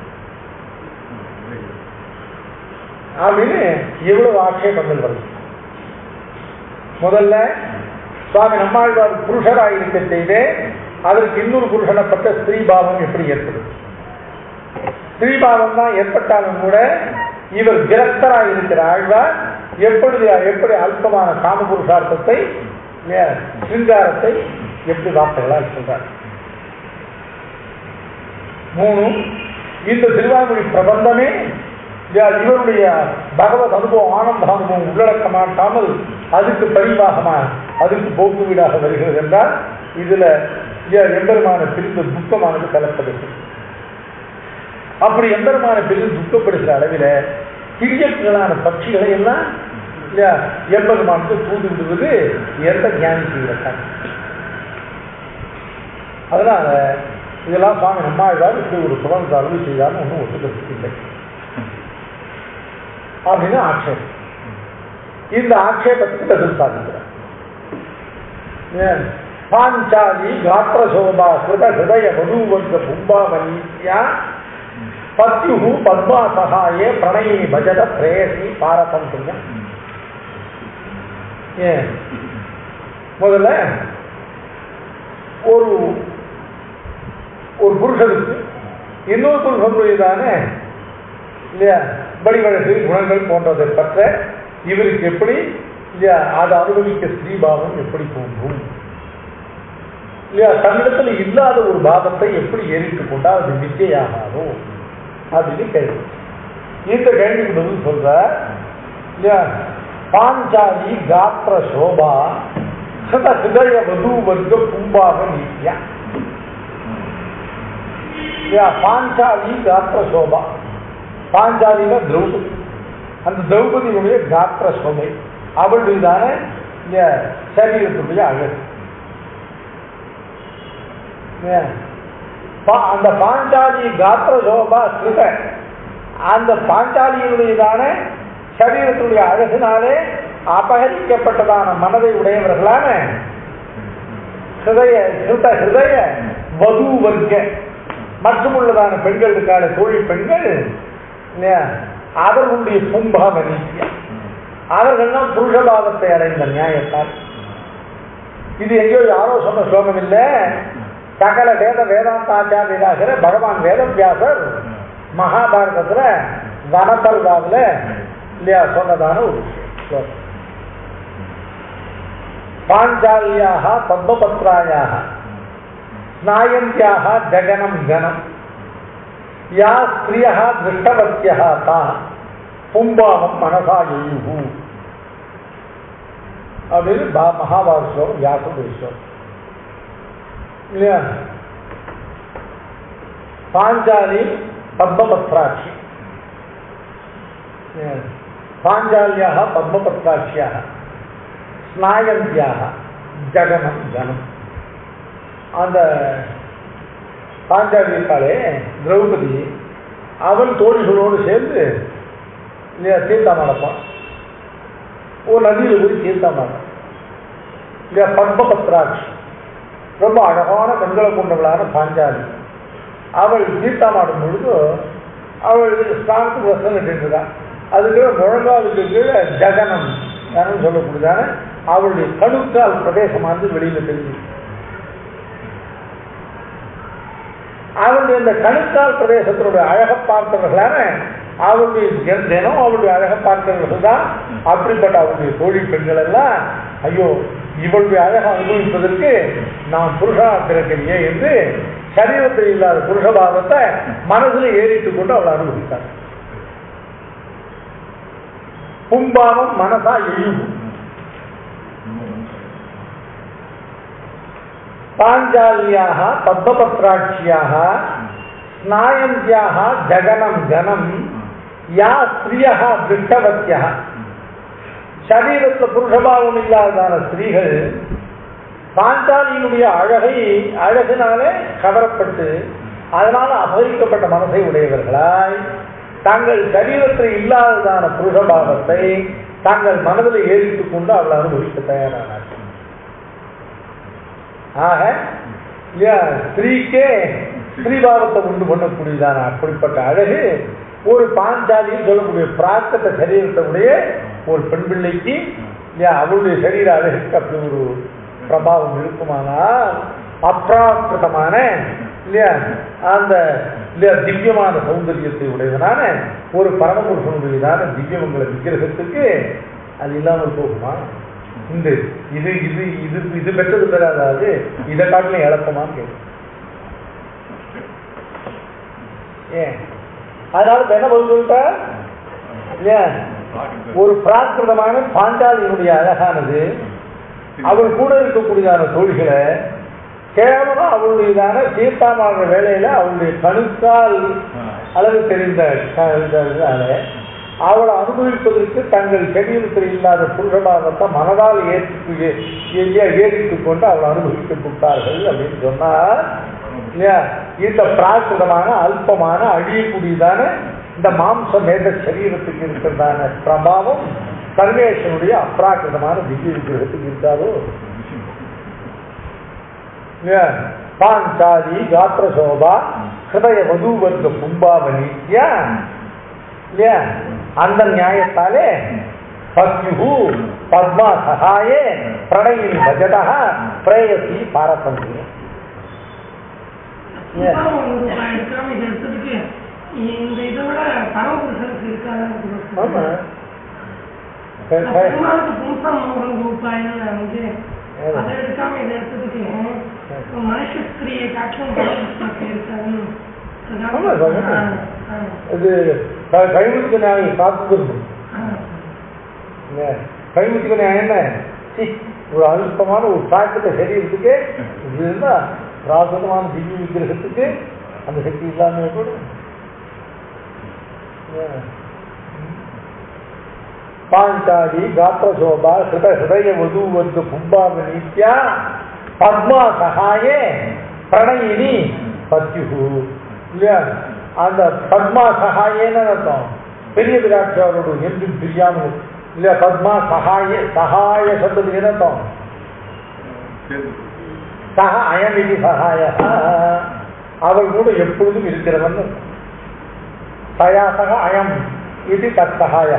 அப்படின்னு எவ்வளவு ஆட்சேபங்கள் வருது முதல்ல சுவாமி நம்மாழ்வார் புருஷராக இருக்க செய்து அதற்கு இன்னொரு புருஷனப்பட்ட ஸ்திரீபாவம் எப்படி ஏற்படும் ஸ்ரீபாவம் தான் ஏற்பட்டாலும் கூட இவர் கிரஸ்தராக இருக்கிற ஆழ்வார் எப்படி எப்படி அல்பமான காமபுருஷார்த்தத்தை இல்லையா, சிங்காரத்தை எப்படி வார்த்தைகளால் சொல்றார் மூணு இந்த திருவாய்மொழி பிரபந்தமே இல்லையா, இவருடைய பகவத் அனுபவம் ஆனந்த அனுபவம் உள்ளடக்க மாட்டாமல் அதுக்கு பரிவாகமா அதுக்கு போக்கு வீடாக வருகிறது என்றால் இதுல இல்லையா, எம்பெருமான பிரிந்து துக்கமானது கலப்பது அப்படி எம்பெருமான பிரிந்து துக்கப்படுகிற அளவில கிரியங்களான பட்சிகளை எல்லாம் இல்லையா, எம்பெருமானுக்கு தூது விடுவது எந்த ஞானி செய்கிறார் அதனால இதெல்லாம் சுவாமி நம்மாழ்வார் இப்படி ஒரு சுதந்திர அருள் செய்தாலும் ஒன்றும் ஒத்துக்கிறதுக்கு இல்லை அப்படின்னு ஆட்சேபம் இந்த ஆட்சேபத்துக்கு பதில் சாதிக்கிறார் ஏன்? பாஞ்சாலி காத்திர சோபா கிருத ஹிருதய வதூவர்க பும்பாவனியா பத்யு பத்மா சகாயே பிரணயி பஜத பிரேயசி பாரதந்திரியம் ஏன் முதல்ல ஒரு ஒரு புருஷனுக்கு இன்னொரு புருஷனுடையதான இல்லையா வழிவழக்கு குணங்கள் போன்றதை பற்ற இவருக்கு எப்படி இல்லையா அதை அனுபவிக்க ஸ்ரீபாவம் எப்படி தோன்றும் இல்லையா தன்னிடத்தில் இல்லாத ஒரு பாவத்தை எப்படி ஏறிட்டு கொண்டா அது நிச்சயாகாதோ அப்படின்னு கேள்வி இந்த கேள்விக்கு பதில் சொல்ற இல்லையா பாஞ்சாலி காத்திர சோபா சத ஹிருதய வது வர்க்க கும்பாக நீத்தியா இல்லையா பாஞ்சாலி காத்திர சோபா பாஞ்சாலினா திரௌபதி அந்த திரௌபதியுடைய காத்திர சோபை அவளுடையதான இந்த சரீரத்துடைய அழகு ஏன்? பா- அந்த பாஞ்சாலி காத்திர சோபா கிருத அந்த பாஞ்சாலியினுடையதான சரீரத்துடைய அழகினாலே அபகரிக்கப்பட்டதான மனதை உடையவர்களான ஹிருதய ஹிருத ஹிருதய வது வர்க்க மற்றும் உள்ளதான பெண்கள் இருக்கான தோழி பெண்கள் இல்லையா அவர்களுடைய பும்பாவ நீத்தியம் அவர்கள்லாம் புருஷபாவத்தை அடைந்த நியாயத்தால் இது எங்கேயோ யாரோ சொன்ன ஸ்லோகம் இல்ல சகல வேத வேதாந்தாச்சாரியராகிற பகவான் வேதவியாசர் மகாபாரதத்துல வனபர்வாவில் இல்லையா சொன்னதான ஒரு ஸ்லோகம் பாஞ்சாலியாக பத்மபத்ராயாக ஸ்நாயந்தியாக ஜகனம் கனம் யா ஸ்திரியா திருஷ்டவத்தியா தா பும்பாவம் மனசா எய்யுகு அப்படின்னு பா- மகாபாரத ஸ்லோகம் வியாச ஸ்லோகம் இல்லையா பாஞ்சாலி பத்மபத்ராட்சி பாஞ்சாலியாக பத்மபத்ராட்சியாக ஸ்நாயந்தியாக ஜகனம் கனம் அந்த பாஞ்சாலி இருக்காளே திரௌபதி அவள் தோழிகளோடு சேர்ந்து இல்லையா தீர்த்தம் நடப்பான் ஒரு நதியில் போய் தீர்த்தம் நடப்பான் இல்லையா பத்மபத்ராட்சி ரொம்ப அழகான கண்களை கொண்டவளான பாஞ்சாலி அவள் தீர்த்தமாடும் பொழுது அவள் ஸ்தானத்துக்கு வசனம் கட்டிருக்கான் அதுக்கு முழங்காலுக்கு கீழே ஜகனம் யாரும் சொல்லக்கூடியதான அவளுடைய கணுக்கால் பிரதேசமானது வெளியில தெரிஞ்சு அவளுடைய அந்த கணுக்கால் பிரதேசத்தினுடைய அழகை பார்த்தவர்களான அவளுடைய தின- தினம் அவளுடைய அழகை பார்த்தவர்கள் தான் அப்படிப்பட்ட அவளுடைய தோழி பெண்கள் எல்லாம் ஐயோ இவளுடைய அழகை அனுபவிப்பதற்கு நாம் புருஷா பிறக்கலையே என்று சரீரத்தில் இல்லாத புருஷபாவத்தை மனசுல ஏறிட்டு கொண்டு அவள் அனுபவித்தார் பும்பாவம் மனசா எழுவும் பாஞ்சாலியாக பத்மபத்ராட்சியாக ஸ்நாயந்தியாக ஜகனம் கனம் யா ஸ்திரியா திருஷ்டவத்தியா சரீரத்தில் புருஷபாவம் இல்லாததான ஸ்திரீகள் பாஞ்சாலியினுடைய அழகை அழகினாலே கவரப்பட்டு அதனால அபகரிக்கப்பட்ட மனசை உடையவர்களாய் தங்கள் சரீரத்தில் இல்லாததான புருஷபாவத்தை தங்கள் மனதில் ஏறித்துக் கொண்டு அவளை அனுபவிக்க தயாரானார்கள் ஆக இல்லையா ஸ்திரீக்கே ஸ்திரீபாவத்தை உண்டு பண்ணக்கூடியதான அப்படிப்பட்ட அழகு ஒரு பாஞ்சாலின்னு சொல்லக்கூடிய பிராக்கத்த சரீரத்தினுடைய ஒரு பெண் பிள்ளைக்கு இல்லையா அவளுடைய சரீர அழகுக்கு அப்படி ஒரு பிரபாவம் இருக்குமானால் அப்ராக்கிருதமான இல்லையா அந்த இல்லையா திவ்யமான சௌந்தரியத்தை உடையவனான ஒரு பரமபுருஷனுடையதான திவ்யமங்கல விக்கிரகத்துக்கு அது இல்லாமல் போகுமா இந்த இது இது இது இது பெற்றது பெறாதாது இதை காட்டிலும் இழப்பமான்னு கேட்கும் ஏன் அதனால இப்ப என்ன பதில் சொல்லிட்ட ஏன் ஒரு பிராகிருதமான பாஞ்சாலியினுடைய அழகானது அவள் கூட இருக்கக்கூடியதான தோழிகளை கேவலம் அவளுடையதான தீர்த்தாமான வேலையில அவளுடைய கணுக்கால் அளவு தெரிந்த க- இதனால அவளை அனுபவிப்பதற்கு தங்கள் சரீரத்தில் இல்லாத புருஷபாவத்தை மனதால் ஏற்றி ஏறித்துக் கொண்டு அவளை அனுபவிக்க கொடுத்தார்கள் அப்படின்னு சொன்னார் இல்லையா இந்த பிராகிருதமான அல்பமான அழியக்கூடியதான இந்த மாம்ச மேத சரீரத்துக்கு இருக்கிறதான பிரபாவம் சர்வேசனுடைய அப்ராகிருதமான திவ்ய விக்கிரகத்துக்கு இருக்காதோ இல்லையா? பாஞ்சாலி காத்திர சோபா ஹிருதய வதூவர்க்க பும்பாவனி இல்லையா இல்லையா அந்த நியாயத்தாலே பத்யுஹு பத்மா சகாயே பிரணயினி பஜதா பிரேயசி பாரதந்தியம் Yes. ஒரு ரூபாய் எடுக்காம இதை எடுத்துக்கிட்டு இந்த இதை விட பரமபுருஷனுக்கு இருக்காது ஆமா க- க- பெருமாளுக்கு பும்சம் ஒரு ரூபாய்னு வந்து ஆமா. அதை எடுக்காம இதை எடுத்துக்கிட்டு மனுஷ ஸ்திரியை காட்டும் பரமபுருஷனுக்கு இருக்காதுன்னு ஆமா, சாமி. ஆ, ஆ, இது க- கைமுத்திக நியாயம் காத்துக்கணும் ஆ. கைமுத்திக நியாயம் என்ன சி, ஒரு அல்பமான ஒரு சாக்கத்தை சரீரத்துக்கு இது இருந்தா பிராசனமான திவ்ய விக்கிரகத்துக்கு அந்த சக்தி இல்லாம போடும் பாஞ்சாலி காத்திர சோபா ஹிருத ஹிருதய வது வர்க்க பும்பாம நித்யா பத்மா சகாயே பிரணயினி பத்யுகு இல்லையா அந்த பத்மா சகாயேன்னு அர்த்தம் பெரிய விராட்சியாரோடு என்றும் பிரியாமல் இல்லையா பத்மா சகாய சகாய சப்தத்துக்கு என்ன அர்த்தம் சக அயம் இது சகாய அவள் கூட எப்பொழுதும் இருக்கிறவன் தயா சக அயம் இது தத் சகாய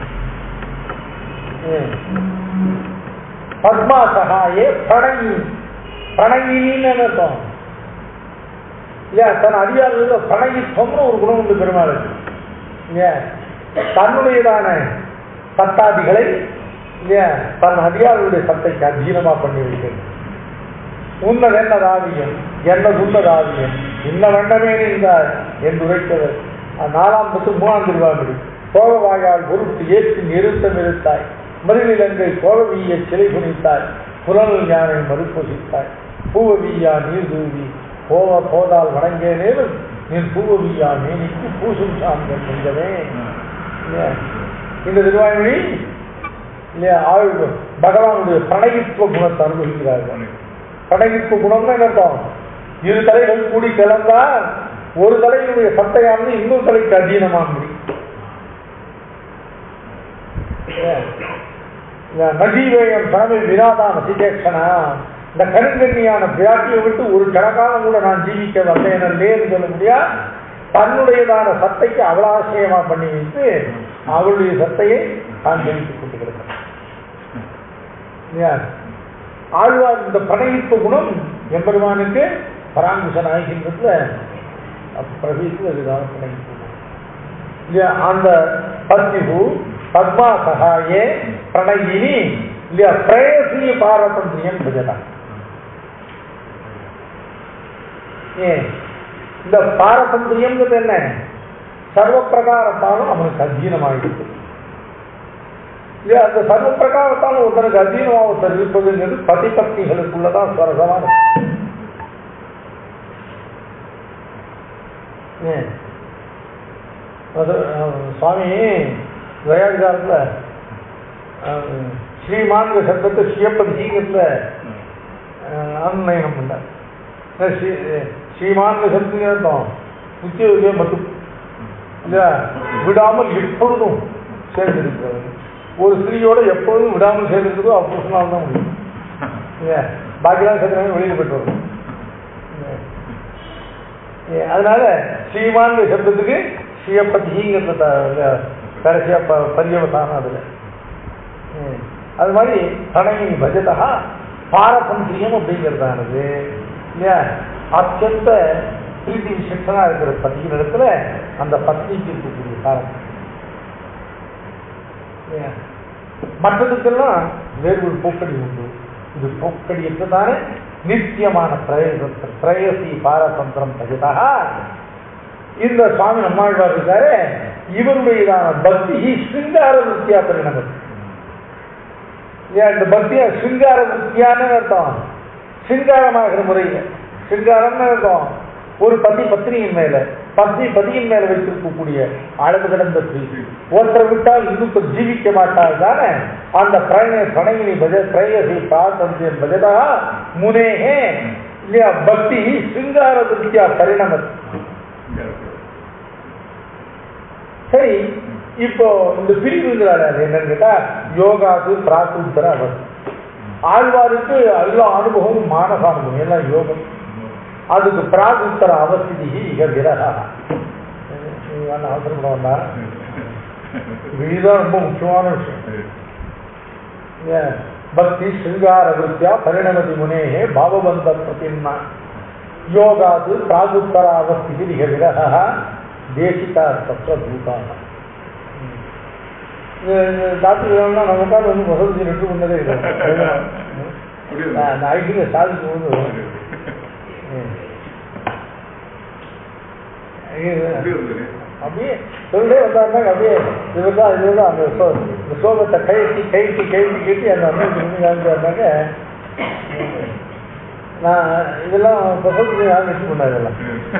பத்மா சகாயே பிரணயி பிரணயின்னு அர்த்தம் இல்லையா தன் அடியார்கள் பிரணயித்வம்னு ஒரு குணம் உண்டு பெருமாளுக்கு இல்லையா தன்னுடையதான சத்தாதிகளை இல்லையா தன் அடியார்களுடைய சத்தைக்கு அധീனமா பண்ணி வைக்கிறது உன்னதென்னதாவியம் என்னதுன்னதாவியம் இன்ன வண்ணமே நின்றார் என்று உரைத்தவர் நாலாம் பத்து மூணாம் திருவாமடி கோபவாயால் பொருட்டு ஏற்றி நிறுத்தம் இருத்தாய் மருவிலங்கை கோபவீய சிலை குனித்தாய் புலனல் ஞானை மறுப்பொசித்தாய் பூவவியா நீர் தூவி போவ போதால் வணங்கேனேனும் நீர் பூவவியா மேனிக்கு பூசும் சாந்தம் செஞ்சவே இல்லையா? இந்த திருவாய்மொழி இல்லையா ஆழ்வு பகவானுடைய பிரணயித்துவ குணத்தை அனுபவிக்கிறார்கள் படகிப்பு குணம்னு என்ன அர்த்தம் இரு தலைகள் கூடி கலந்தா ஒரு தலையினுடைய சட்டையானது இன்னொரு தலைக்கு அதீனமாக முடியும் நஜீவேயம் பரமை வினாதான சிதேக்ஷனா இந்த கருங்கண்ணியான பிராட்டியை விட்டு ஒரு கணக்காலம் கூட நான் ஜீவிக்க வந்தேனல்லேன்னு சொல்ல முடியா தன்னுடையதான சத்தைக்கு அவலாசயமா பண்ணி வைத்து அவளுடைய சத்தையை தான் ஜெயித்துக் கொண்டு கிடக்கிறான் இல்லையா? ஆழ்வார் இந்த படையிப்பு குணம் எம்பெருமானுக்கு பராங்குஷன் ஆகின்றதுல பிரவீத்து அதுதான் படையிப்பு குணம் இல்லையா அந்த பத்மிகு பத்மா சகாயே பிரணயினி இல்லையா பிரேயசி பாரதந்திரியம் பஜதா ஏன் இந்த பாரதந்திரியம்ங்கிறது என்ன சர்வ பிரகாரத்தாலும் அவனுக்கு அத்தீனமாயிருக்கு இல்லையா அந்த சர்வ பிரகாரத்தாலும் ஒருத்தனுக்கு அத்தீனமாக ஒருத்தர் இருப்பதுங்கிறது பதி பக்திகளுக்குள்ளதான் சரசமான ஏன் அது அஹ், சுவாமி தயாதிகாரத்தில் ஸ்ரீமான் சப்தத்தை ஸ்ரீயப்பதிங்கிறதுல அன்நயனம் பண்ணார் அஹ் ஸ்ரீ ஸ்ரீமான் சப்தத்துக்கு அர்த்தம் உத்தியோக மட்டும் இல்லையா விடாமல் எப்பொழுதும் சேர்ந்திருக்கிறது ஒரு ஸ்திரீயோட எப்பொழுதும் விடாமல் சேர்ந்திருக்கிறதோ அப்போனால் தான் முடியும் இல்லையா பாக்கியெல்லாம் சேர்ந்து வெளியில் போயிட்டு வரும் இல்லையா? ஏ, அதனால ஸ்ரீமான் சப்தத்துக்கு ஸ்ரீயப்பதிங்கிறத கடைசியா ப பரியவசானம் அதுல ம். அது மாதிரி தனையின் பஜதா பாரதந்திரியம் அப்படிங்கிறதானது இல்லையா அத்தியந்த பிரீத்தி விசேஷனா இருக்கிற பத்தியின் இடத்துல அந்த பத்னிக்கு இருக்கக்கூடிய காரணம் ஏன்? மற்றதுக்கெல்லாம் வேறு ஒரு போக்கடி உண்டு இது போக்கடி என்றுதானே நித்தியமான பிரயச பிரயசி பாரதந்திரம் தகுதா இந்த சுவாமி நம்மாழ்வார் இருக்காரு இவருடையதான பக்தி சிங்கார வித்தியா பரிணமம் ஏன் இந்த பக்தியா சிங்கார வித்தியான்னு அர்த்தம் சிங்காரமாகிற முறையில் சிங்காரம்னு அர்த்தம் ஒரு பதி பத்னியின் மேல பத்னி பதியின் மேல வைத்திருக்கக்கூடிய அளவு கிடந்த பிரீதி ஒருத்தரை விட்டால் இன்னொருத்தர் ஜீவிக்க மாட்டால் தானே அந்த பிரணய பிரணயினி பஜ பிரயசி பாசந்தியம் பஜதா முனேகே இல்லையா பக்தி சிங்கார வித்தியா பரிணமத் சரி இப்போ இந்த பிரிவுங்கிறாரு அது என்னன்னு கேட்டா யோகாது பிராக்குத்தர அவஸ்தை ஆழ்வாருக்கு எல்லா அனுபவமும் மானச அனுபவம் எல்லாம் யோகம் அதுக்கு பிராகுத்தர அவஸ்தி இக விரகா அவசரப்பட வேண்டாம் இதுதான் ரொம்ப முக்கியமான விஷயம் ஏன்? பக்தி சிங்கார வித்யா பரிணமதி முனேகே பாவபந்த பிரதிமா யோகாது பிராகுத்தர அவஸ்தி இக விரகா தேசிகா தத்துவ பூதான டாக்டர் வேணும்னா நம்ம உட்காந்து வந்து வசதி ரெண்டு பண்ணதே இல்லை நான் ஐடிங்க சாதிக்கும் போது அப்படியே சொல்லே வந்தாருன்னா அப்படியே இவர் தான் இவர் தான் அந்த சோ இந்த சோகத்தை கைட்டி கைட்டி கைட்டி கட்டி அந்த அம்மைக்கு முன்னாடி காமிச்சாருனாக்க நான் இதெல்லாம் வசதி யாரும் வச்சு பண்ணாரு இதெல்லாம்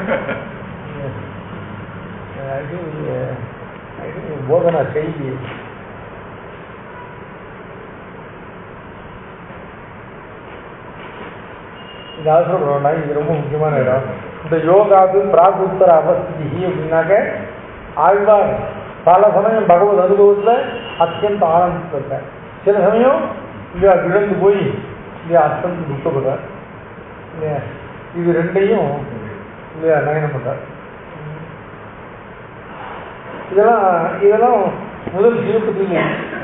அது அது போதனா செய்தி இது அவசரப்படுறோம்னா இது ரொம்ப முக்கியமான இடம் இந்த யோகாது பிராகுத்தர அவஸ்தி அப்படின்னாக்க ஆழ்வார் பல சமயம் பகவத் அனுபவத்தில் அத்தியந்த ஆனந்தத்தில் இருக்கார் சில சமயம் இல்லையா விழுந்து போய் இல்லையா அத்தந்து துக்கப்படுறார் இல்லையா இது ரெண்டையும் இல்லையா நயனம் பண்றார் இதெல்லாம் இதெல்லாம் முதல் சிவப்பத்தில்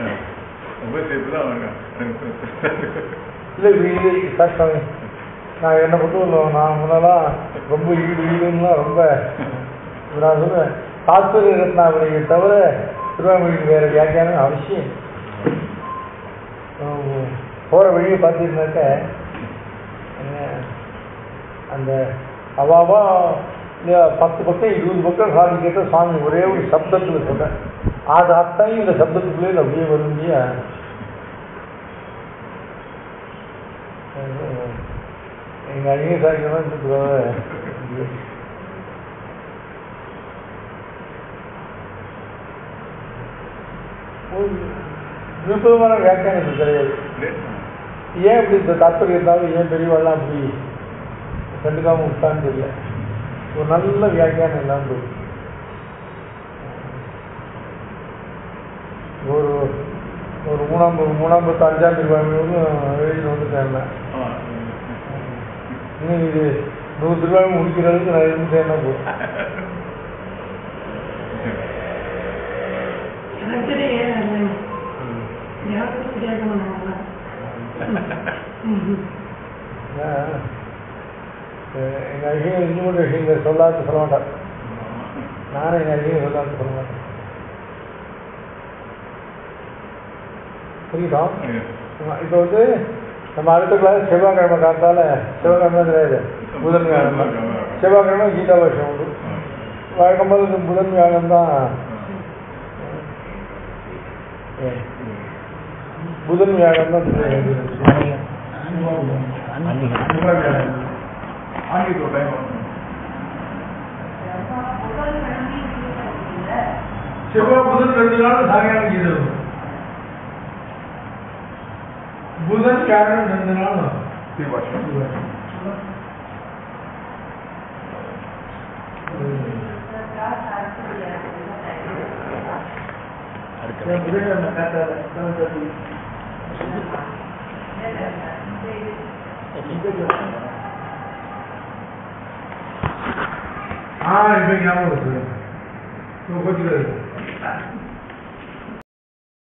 இல்லை இது கஷ்டம் நான் என்னை பொறுத்தவரை நான் முன்னெல்லாம் ரொம்ப ஈடு ஈடுலாம் ரொம்ப நான் சொல்லுவேன் தாத்பரிய ரத்னாவளியை தவிர திருவாமொழிக்கு வேற வியாக்கியானம் அவசியம் உம், போற வழியை பார்த்தீங்கன்னாக்க அஹ், அந்த அவாவா இல்லையா பத்து பக்கம் இருபது பக்கம் சாமி கேட்ட சாமி ஒரே ஒரு சப்தத்தில் சொல்றேன் அது அத்தையும் இந்த சப்தத்துக்குள்ளே அப்படியே வரும் இல்லையா எங்கள் அழிய சாய்க்கலாம் விருப்பமான வியாக்கியானம் இது கிடையாது ஏன் இப்படி இந்த தாற்பயம் இருந்தாலும் ஏன் பெரியவாள்லாம் அப்படி கண்டுக்காம விட்டான்னு தெரியல ஒரு நல்ல வியாக்கியானம் இல்லாமல் போகுது ஒரு ஒரு மூணாம் பு- மூணாம் பத்து அஞ்சாம் திருவாய்மொழி எழுதிட்டு வந்துட்டேன் நான். இன்னும் இது நூறு திருவாய்மொழி முடிக்கிற அளவுக்கு நான் இருந்துட்டேன்னா போதும் எனக்கு தெரியும் எனக்கு கேட்கணும் நான். ம். ஏன், அஹ் எங்க ஐயன் இன்னொரு விஷயங்கள் சொல்லாத சொல்ல மாட்டார் நானும் எங்க ஐயன் சொல்லாத சொல்ல மாட்டேன் புரியுதா இப்போ வந்து நம்ம அடுத்த கிளாஸ் செவ்வாய்க்கிழமை காத்தால செவ்வாய்க்கிழமை கிடையாது புதன்கிழமை செவ்வாய்க்கிழமை கீதா வருஷம் உண்டு வழக்கம் போது இந்த புதன் வியாழம் தான் ஏ, புதன் வியாழம் தான் ஆங்கிலத்தோட டைம் செவ்வாய் புதன் ரெண்டு நாள் சாயங்காலம் கீதை வரும் புதன் வியாழன் ரெண்டு நாள் வரும் ஸ்ரீபாஷம் புதன்கிழமை காத்தால seven thirty. ஆ இப்போ ஞாபகம் வருது இப்போ கொஞ்சம்